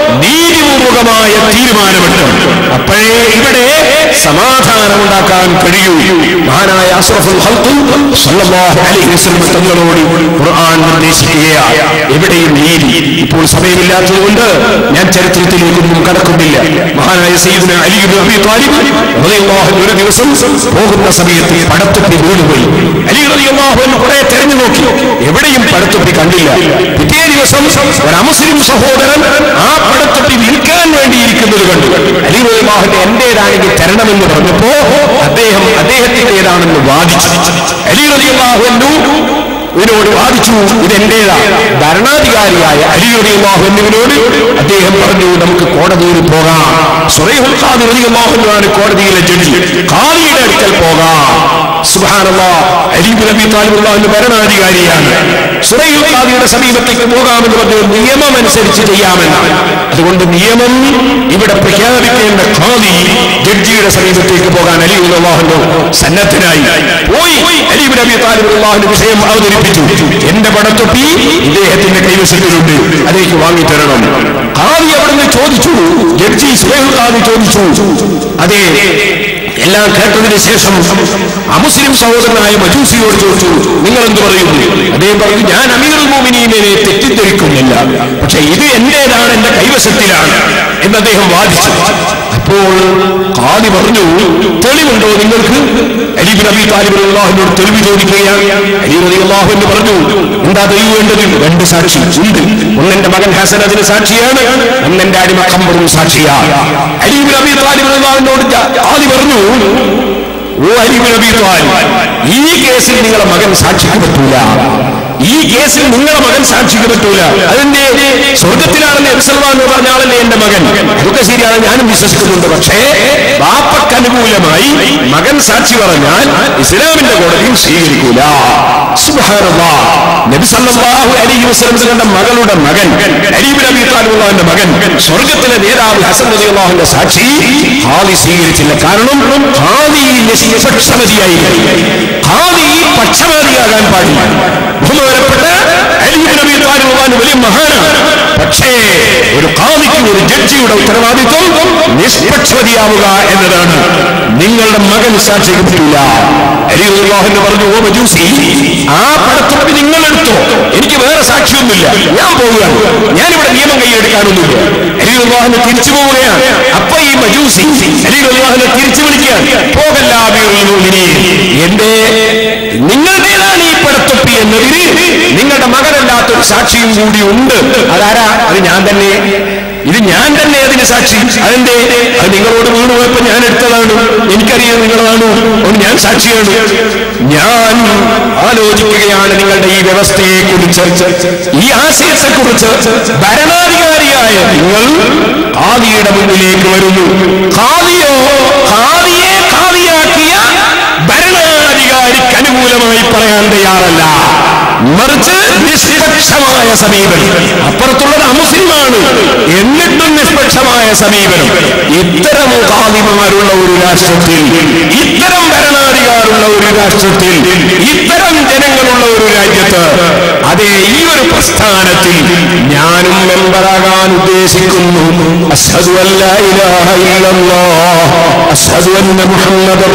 നീതിപൂർവകമായ തീരുമാനമെടുക്കണം അപ്പോഴേ ഇവിടെ സമാധാനം ഉണ്ടാക്കാൻ കഴിയൂ മഹാനായ അഷ്റഫുൽ ഖൽഖ് സല്ലല്ലാഹു അലൈഹി വസല്ലം തങ്ങളോട് ഖുർആൻ നിർദ്ദേശിക്കുകയാണ് എവിടെയും നീതി ഇപ്പോൾ സമയമില്ലാത്തതുകൊണ്ട് ഞാൻ ചരിത്രത്തിലേക്കൊന്നും കടക്കുന്നില്ല മഹാനായ സയ്യിദ്ന അലി ഇബ്നു അബി താലിബ് റളിയല്ലാഹു അൻഹു ഒരു ദിവസം പോകുന്ന സമയത്ത് പടത്തുപ്പി വീണുപോയി അലി റളിയല്ലാഹു അൻഹു കുറെ തെരഞ്ഞു നോക്കി എവിടെയും പടത്തുപ്പി കണ്ടില്ല പിറ്റേ ദിവസം ഒരു അമുസ്ലിം സഹോദരൻ ആ പടത്തുപ്പി വിൽക്കാൻ വേണ്ടിയിരിക്കുന്നത് കണ്ടു അലി റളിയല്ലാഹു എന്റേതാണെങ്കിൽ തരണമെന്ന് പറഞ്ഞപ്പോ അദ്ദേഹം അദ്ദേഹത്തിന്റേതാണെന്ന് വാദിച്ചു അലി റളിയല്ലാഹു അൻഹു ഇവരോട് വാദിച്ചു ഇത് എന്റേതാ ഭരണാധികാരിയായ അലിയുറിയാഹുവിനോട് അദ്ദേഹം പറഞ്ഞു നമുക്ക് കോടതിയിൽ പോകാം സുറൈഹുൽ ഖാദി റളിയല്ലാഹുവിനാണ് കോടതിയിലെ ജഡ്ജി ഖാദിയുടെ അടുക്കൽ പോകാം സുബ്ഹാനല്ലാഹ് അലി ബിൻ അബി താലിബ് അള്ളാഹുവിന്റെ ഭരണാധികാരിയാണ് സുറൈഹുൽ ഖാദിയുടെ സമീപത്തേക്ക് പോകാമെന്ന് പറഞ്ഞു നിയമം അനുസരിച്ച് ചെയ്യാമെന്നാണ് അതുകൊണ്ട് നിയമം ഇവിടെ പ്രഖ്യാപിക്കേണ്ട ഖാദി ജഡ്ജിയുടെ സമീപത്തേക്ക് പോകാൻ അലി അള്ളാഹുവിന്റെ സന്നദ്ധനായി പോയി അലി ബിൻ അബി താലിബ് അള്ളാഹുവിന്റെ വിഷയം അവതരിപ്പിച്ചു എന്റെ പടത്തൊപ്പി ഇദ്ദേഹത്തിന്റെ കൈവശത്തിലുണ്ട് അതേക്ക് വാങ്ങിത്തരണം ഖാദി അവിടുന്ന് ചോദിച്ചു ജഡ്ജി സുഹൈൽ ഖാദി ചോദിച്ചു അതെ എല്ലാം കേട്ടതിന് ശേഷം അമുസ്ലിം സഹോദരനായ മജൂസിയോട് ചോദിച്ചു നിങ്ങൾ എന്ത് പറയുന്നു അദ്ദേഹം പറഞ്ഞു ഞാൻ അമീറുൽ മോമിനീനെ തെറ്റിദ്ധരിക്കുന്നില്ല പക്ഷെ ഇത് എന്റേതാണ് എന്റെ കൈവശത്തിലാണ് എന്ന് അദ്ദേഹം വാദിച്ചു അപ്പോൾ ഖാദി പറഞ്ഞു തെളിവുണ്ടോ നിങ്ങൾക്ക് അലിബിൻ അബി താലിബ് അള്ളാഹുവിനോട് തെളിവ് ചോദിക്കുകയാണ് അലി റബി അള്ളാഹു എന്ന് പറഞ്ഞു എന്താ തെളിവ് വേണ്ടത് രണ്ട് സാക്ഷി ഉണ്ട് ഒന്നെന്റെ മകൻ ഹസൻ അതിന് സാക്ഷിയാണ് ഒന്നെന്റെ അടിമ കമ്പറും സാക്ഷിയാണ് അലിബിൻ അബി താലിബ് അള്ളാഹുവിനോട് ഖാദി പറഞ്ഞു ഓ അലിബിൻ അബി താലിബ് ഈ കേസിൽ നിങ്ങളെ മകൻ സാക്ഷിക്ക് പറ്റൂല ഈ കേസിൽ നിങ്ങളെ മകൻ സാക്ഷിക്ക് പറ്റൂല അതിന്റെ സ്വർഗത്തിലാണെന്ന് എബ്സൽവാൻ എന്ന് പറഞ്ഞ ആളല്ലേ എന്റെ മകൻ അതൊക്കെ ശരിയാണ് ഞാനും വിശ്വസിക്കുന്നുണ്ട് പക്ഷേ ബാപ്പക്ക് അനുകൂലമായി മകൻ സാക്ഷി പറഞ്ഞാൽ ഇസ്ലാമിന്റെ കോടതിയും സ്വീകരിക്കൂല സുബ്ഹാനല്ലാഹ്. നബി സല്ലല്ലാഹു അലൈഹി വസല്ലം തങ്ങളുടെ മകളുടെ മകൻ അലീബ് നബി താലിബുള്ളാഹിന്റെ മകൻ സ്വർഗത്തിലെ നേതാവ് ഹസൻ റളിയല്ലാഹുവിന്റെ സാക്ഷി ഹാദി സ്വീകരിച്ചില്ല കാരണം ഹാദി നിഷ്പക്ഷമതിയായി ഹാദി പക്ഷപാതിയാകാൻ പാടില്ല ബഹുമാനപ്പെട്ട അലീബ് നബി താലിബുള്ളാഹിന് വലിയ മഹാനാണ് പക്ഷേ ഒരു ഖാദിക്ക് ഒരു ജഡ്ജിയുടെ ഉത്തരവാദിത്വം നിഷ്പക്ഷമതിയാവുക എന്നതാണ് നിങ്ങളുടെ മകൻ സാക്ഷിക്ക് പറ്റില്ല അലിഹുല്ലാഹെന്ന് പറഞ്ഞു ഓ മജൂസി ആ പടത്തുറപ്പി നിങ്ങൾ എടുത്തോ എനിക്ക് വേറെ സാക്ഷിയൊന്നുമില്ല ഞാൻ പോവുകയാണ് ഞാനിവിടെ നിയമം കൈയെടുക്കാനൊന്നുമില്ല അലിഹുല്ലാഹിന് തിരിച്ചു പോവുകയാണ് അപ്പൊ ഈ മജൂസി അലിഹുല്ലാഹിനെ തിരിച്ചു വിളിക്കുകയാണ് പോകല്ല അമീറുൽ മുഅ്മിനീൻ. എന്റെ നിങ്ങളുടേതാണ് ഈ പടത്തൊപ്പി എന്നതിന് നിങ്ങളുടെ മകനല്ലാത്തൊരു സാക്ഷിയും കൂടി ഉണ്ട് അതാരാ അത് ഞാൻ തന്നെ ഇത് ഞാൻ തന്നെ അതിന് സാക്ഷി അതെന്റെ അത് നിങ്ങളോട് വീണ് പോയപ്പോ ഞാൻ എടുത്തതാണ് എനിക്കറിയാം നിങ്ങളാണ് അതുകൊണ്ട് ഞാൻ സാക്ഷിയാണ് ഞാൻ ആലോചിക്കുകയാണ് നിങ്ങളുടെ ഈ വ്യവസ്ഥയെ കുറിച്ച് ഈ ആശയത്തെ കുറിച്ച് ഭരണാധികാരിയായ നിങ്ങൾ ഖാദിയുടെ മുന്നിലേക്ക് വരുന്നു ഖാദിയോ ഖാദിയെ ഖാദിയാക്കിയ ഭരണാധികാരിക്ക് അനുകൂലമായി പറയാൻ തയ്യാറല്ല മറിച്ച് നിഷ്പക്ഷമായ സമീപനം അപ്പുറത്തുള്ളത് അമുസ്ലിമാണ് എന്നിട്ടും നിഷ്പക്ഷമായ സമീപനം ഇത്തരം കാതിമാരുള്ള ഒരു രാഷ്ട്രത്തിൽ ഇത്തരം ഭരണാധികാരുള്ള ഒരു രാഷ്ട്രത്തിൽ ഇത്തരം ജനങ്ങളുള്ള ഒരു രാജ്യത്ത് അതേ ഈ ഒരു പ്രസ്ഥാനത്തിൽ ഞാനും മെമ്പറാകാൻ ഉദ്ദേശിക്കുന്നു അഷ്ഹദു അല്ല ഇലാഹ ഇല്ലല്ലാഹ് അഷ്ഹദു അന്ന മുഹമ്മദർ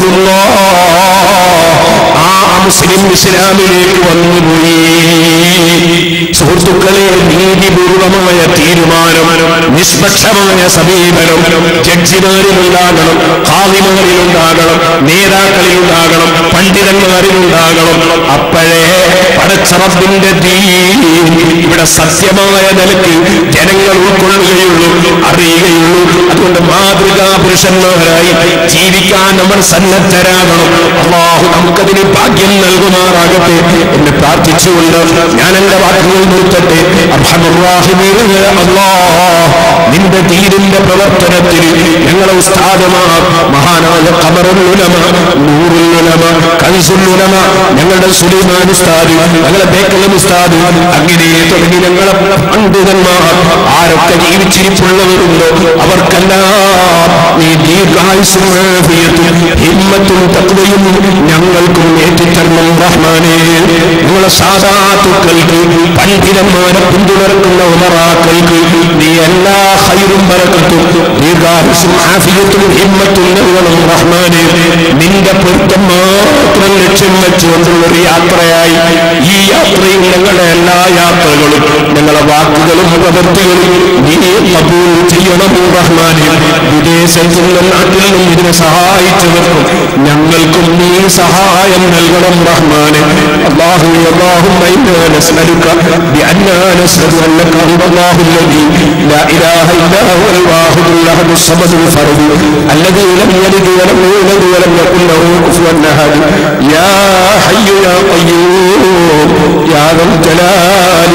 റസൂലുള്ളാഹ് ആ മുസ്ലിം ഇസ്ലാമിലേക്ക് വന്നുപോയി സുഹൃത്തുക്കളെ നീതിപൂർവമായ തീരുമാനം നിഷ്പക്ഷമായ സമീപനം ജഡ്ജിമാരിലുണ്ടാകണം ഹാവിമാരിലുണ്ടാകണം നേതാക്കളിലുണ്ടാകണം പണ്ഡിതന്മാരിലുണ്ടാകണം അപ്പോഴേ പടച്ചറബിന്റെ ദീൻ ഇവിടെ സത്യമായ നിലക്ക് ജനങ്ങൾ ഉൾക്കൊള്ളുകയുള്ളൂ അറിയുകയുള്ളൂ അതുകൊണ്ട് മാതൃകാ പുരുഷന്മാരായി ജീവിക്കാൻ നമ്മൾ സന്നദ്ധരാകണം അള്ളാഹു നമുക്കതിന് ഭാഗ്യം നൽകുമാറാകട്ടെ എന്ന് പ്രാർത്ഥിച്ചുകൊണ്ട് ഞാൻ എന്റെ വാക്കുകൾ നിർത്തട്ടെ അർഹമുറാഹിമീനായ അല്ലാഹ് നിന്റെ തീരിന്റെ പ്രവർത്തനത്തിൽ ഞങ്ങളെ ഉസ്താദമാർ മഹാനായ ഖമറുൽ ഉലമ നൂറുൽ ഉലമ കൻസുൽ ഉലമ ഞങ്ങളുടെ സുലൈമാൻ ഉസ്താദ് ഞങ്ങളെ ബേക്കലം ഉസ്താദ് അങ്ങനെ തുടങ്ങി ഞങ്ങളെ പണ്ഡിതന്മാർ ആരൊക്കെ ജീവിച്ചിരിപ്പുള്ളവരുണ്ടോ അവർക്കെല്ലാം നീ ദീർഘായുസും ആഫിയത്തും ഹിമ്മത്തും തത്വയും ഞങ്ങൾക്കും ഏറ്റിത്തരണം റഹ്മാനെ ഞങ്ങളെ സാധാത്തുക്കൾക്ക് പണ്ഡിതന്മാരെ പിന്തുണർക്കുന്ന ഉമറാക്കൾക്ക് നീ എല്ലാ ഹൈറും ബറക്കത്തും ദീർഘായുസും ആഫിയത്തും ഹിമ്മത്തും നൽകണം റഹ്മാനെ നിന്റെ പൊരുത്തം മാത്രം ലക്ഷ്യം വെച്ചുകൊണ്ടുള്ള ഒരു യാത്രയായി ഈ യാത്രയിൽ ഞങ്ങളുടെ എല്ലാ യാത്രകളും ഞങ്ങളെ വാക്കുകളും പ്രവൃത്തികളും നീ കബൂൽ ചെയ്യണം റഹ്മാനെ വിദേശത്തു നിന്നും നാട്ടിൽ നിന്നും ഇതിനെ സഹായിച്ചവർക്കും ഞങ്ങൾക്കും നീ സഹായം നൽകണം റഹ്മാനെ അള്ളാഹു اللهم إنا نسألك بأننا نشهد أنك أنت الله الذي لا إله إلا هو الواحد الأحد الصمد الفرد الذي لم يلد ولم يولد ولم يكن له كفوا أحد يا حي يا قيوم يا ذا الجلال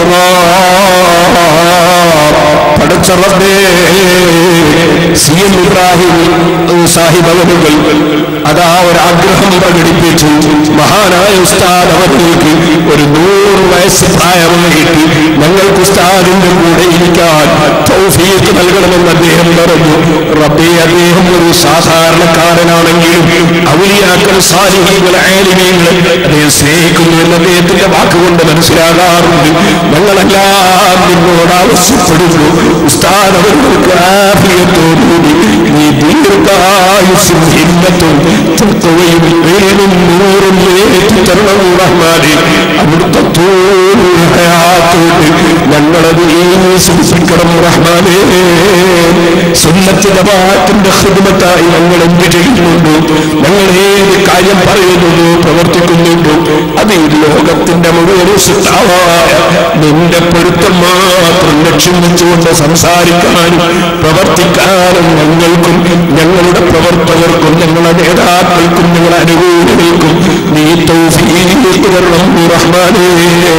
والإكرام പടച്ച റബ്ബേ സി എം ഇബ്രാഹിം സാഹിബ് അവരുകൾ അതാ ഒരു ആഗ്രഹം പ്രകടിപ്പിച്ചു മഹാനായ ഉസ്താദ് അവർക്ക് ഒരു നൂറ് വയസ്സ് പ്രായമായിട്ട് ഞങ്ങൾക്ക് ഉസ്താദിന്റെ കൂടെ ഇരിക്കാൻ തൗഫീഖ് നൽകണമെന്ന് അദ്ദേഹം പറഞ്ഞു റബ്ബേ അദ്ദേഹം ഒരു സാധാരണക്കാരനാണെങ്കിലും ഔലിയാക്കൾ സാലിഹികൾ ആലിമീങ്ങൾ അദ്ദേഹം സ്നേഹിക്കുന്നു എന്ന് അദ്ദേഹത്തിന്റെ വാക്കുകൊണ്ട് മനസ്സിലാകാറുണ്ട് ഞങ്ങളെല്ലാം നിന്നോട് ആവശ്യപ്പെടുന്നു ഉസ്താദ് അവർക്ക് ആഫിയത്തോടുകൂടി നീ ദീർഘായുസും ഹിമ്മത്തും തത്വയും പേരും നൂറും ഏറ്റിത്തരണം റഹ്മാനെ അവിടുത്തെ ഹയാത്തോട് ഞങ്ങളത് സൂക്ഷിക്കണം റഹ്മാനെ സുന്നത്ത് ജമാഅത്തിന്റെ ഹിദ്മത്തായി ഞങ്ങൾ എന്ത് ചെയ്യുന്നുണ്ടോ ഞങ്ങൾ ഏത് കാര്യം പറയുന്നുണ്ടോ പ്രവർത്തിക്കുന്നുണ്ടോ അത് ഈ ലോകത്തിന്റെ മുഴുവൻ സിദ്ധാവായ നിന്റെ പൊരുത്തം മാത്രം ലക്ഷ്യം വെച്ചുകൊണ്ട് സംസാരിക്കാനും പ്രവർത്തിക്കാനും ഞങ്ങൾക്കും ഞങ്ങളുടെ പ്രവർത്തകർക്കും ഞങ്ങളുടെ നേതാക്കൾക്കും ഞങ്ങളുടെ അനുകൂലികൾക്കും നീ തൗഫീഖ് തരണം റഹ്മാനേ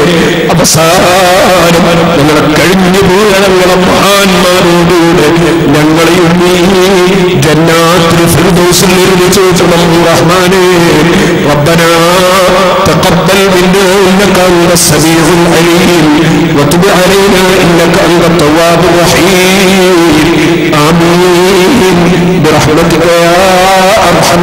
അവസാനം ഞങ്ങളെ കഴിഞ്ഞു പോയ ഞങ്ങളെ മഹാന്മാരോടുകൂടെ ഞങ്ങളെയും നീ ജന്നാത്തിൽ ഫിർദൗസിൽ നിർമ്മിച്ചു വെച്ചണം റഹ്മാനേ ربنا تقبل منا انك انت السميع العليم وتب علينا انك انت التواب الرحيم امين برحمتك يا ارحم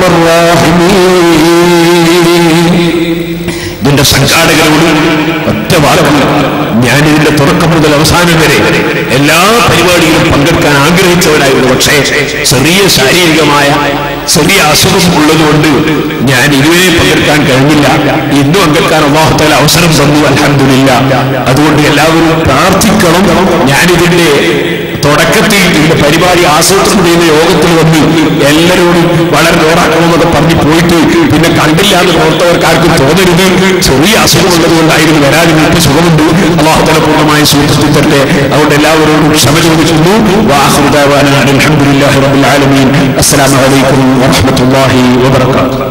الراحمين ഇതിന്റെ സംഘാടകരോട് ഒറ്റ വാദമുണ്ട് ഞാൻ ഇതിന്റെ തുടക്കം മുതൽ അവസാനം വരെ എല്ലാ പരിപാടിയിലും പങ്കെടുക്കാൻ ആഗ്രഹിച്ചവരായിരുന്നു പക്ഷേ ചെറിയ ശാരീരികമായ ചെറിയ അസുഖം ഉള്ളതുകൊണ്ട് ഞാൻ ഇതുവരെ പങ്കെടുക്കാൻ കഴിഞ്ഞില്ല ഇന്നും പങ്കെടുക്കാൻ അള്ളാഹുത്താല അവസരം തന്നു അലഹമില്ല അതുകൊണ്ട് എല്ലാവരും പ്രാർത്ഥിക്കണം ഞാനിതിന്റെ തുടക്കത്തിൽ ഇതിന്റെ പരിപാടി ആസൂത്രണം ചെയ്യുന്ന യോഗത്തിൽ വന്ന് എല്ലാവരോടും വളരെ ജോറാക്കണമെന്നൊക്കെ പറഞ്ഞു പോയിട്ട് പിന്നെ കണ്ടില്ല എന്ന് പ്രവർത്തകർക്കാർക്കും തോന്നരുത് ചെറിയ അസുഖമുള്ളത് കൊണ്ടായിരുന്നു വരാതിരുന്നിട്ട് സുഖമുണ്ട് അള്ളാഹുതല പൂർണ്ണമായി സൂക്ഷിച്ചു തരട്ടെ അതുകൊണ്ട് എല്ലാവരോടും ക്ഷമ ചോദിക്കുന്നു വാഹുദാവാന അലഹമുല്ലാഹി റബ്ബുൽ ആലമീൻ അസ്സലാമു അലൈക്കും വറഹ്മത്തുള്ളാഹി വബറകാതുഹു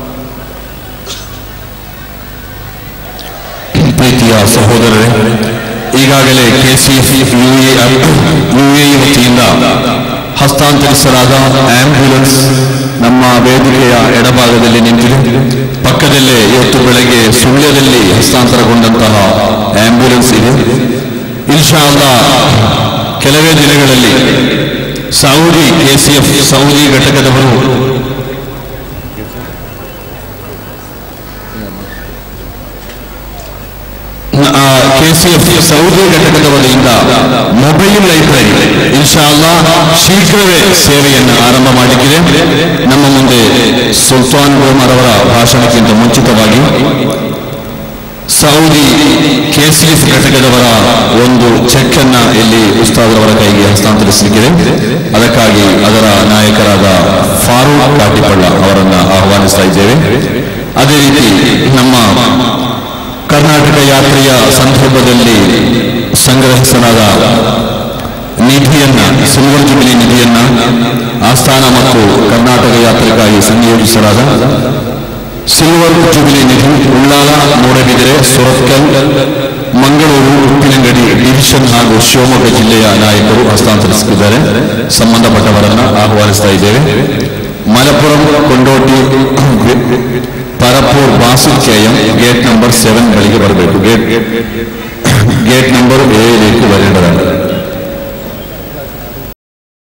ಪ್ರೀತಿಯ ಸಹೋದರರೇ ಈಗಾಗಲೇ ಕೆಸಿಎಫ್ ಯುಎ ಯುಎ ವತಿಯಿಂದ ಹಸ್ತಾಂತರಿಸಲಾದ ಆಂಬ್ಯುಲೆನ್ಸ್ ನಮ್ಮ ವೇದಿಕೆಯ ಎಡಭಾಗದಲ್ಲಿ ನಿಂತಿದೆ ಪಕ್ಕದಲ್ಲೇ ಇವತ್ತು ಬೆಳಗ್ಗೆ ಸುಳ್ಯದಲ್ಲಿ ಹಸ್ತಾಂತರಗೊಂಡಂತಹ ಆಂಬ್ಯುಲೆನ್ಸ್ ಇದೆ ಇನ್ಶಾ ಅಲ್ಲಾ ಕೆಲವೇ ದಿನಗಳಲ್ಲಿ ಸೌದಿ ಕೆಸಿಎಫ್ ಸೌದಿ ಘಟಕದವರು ಕೆಸಿಎಫ್ ಸೌದಿ ಘಟಕದ ವತಿಯಿಂದ ಮೊಬೈಲ್ ಲೈಬ್ರರಿ ಇನ್ಶಾಲ್ಲಾ ಶೀಘ್ರವೇ ಸೇವೆಯನ್ನು ಆರಂಭ ಮಾಡಿಗಿದೆ ನಮ್ಮ ಮುಂದೆ ಸುಲ್ತಾನ್ ಗೋಮರ್ ಅವರ ಭಾಷಣಕ್ಕಿಂತ ಮುಂಚಿತವಾಗಿ ಸೌದಿ ಕೆಸಿಎಫ್ ಘಟಕದವರ ಒಂದು ಚೆಕ್ ಅನ್ನ ಇಲ್ಲಿ ಉಸ್ತಾದರವರ ಕೈಗೆ ಹಸ್ತಾಂತರಿಸಲಿಕ್ಕಿದೆ ಅದಕ್ಕಾಗಿ ಅದರ ನಾಯಕರಾದ ಫಾರೂಕ್ ಪಾಟಿಪಳ್ಳ ಅವರನ್ನ ಆಹ್ವಾನಿಸ್ತಾ ಇದ್ದೇವೆ ಅದೇ ರೀತಿ ನಮ್ಮ ಕರ್ನಾಟಕ ಯಾತ್ರೆಯ ಸಂದರ್ಭದಲ್ಲಿ ಸಂಗ್ರಹಿಸಲಾದ ನಿಧಿಯನ್ನ ಸಿಲ್ವರ್ ಜುಬಿಲಿ ನಿಧಿಯನ್ನ ಆಸ್ಥಾನ ಮತ್ತು ಕರ್ನಾಟಕ ಯಾತ್ರೆಗಾಗಿ ಸಂಯೋಜಿಸಲಾದ ಸಿಲ್ವರ್ ಜುಬಿಲಿ ನಿಧಿ ಉಳ್ಳಾಲ ಮೂಡಬಿದಿರೆ ಸುರತ್ಕಲ್ ಮಂಗಳೂರು ಉಪ್ಪಿನಂಗಡಿ ಡಿವಿಷನ್ ಹಾಗೂ ಶಿವಮೊಗ್ಗ ಜಿಲ್ಲೆಯ ನಾಯಕರು ಹಸ್ತಾಂತರಿಸುತ್ತಿದ್ದಾರೆ ಸಂಬಂಧಪಟ್ಟವರನ್ನ ಆಹ್ವಾನಿಸ್ತಾ ಇದ್ದೇವೆ ಮಲಪುರಂ ಕೊಂಡೋಟಿ ಪರಪೂರ್ ಬಾಸು ಕೆಎಂ ಗೇಟ್ ನಂಬರ್ ಸೆವೆನ್ ಬಳಿಗೆ ಬರಬೇಕು ಗೇಟ್ ಗೇಟ್ ನಂಬರ್ ಏಳಕ್ಕೆ ಬರೆಯಲಾಗಿದೆ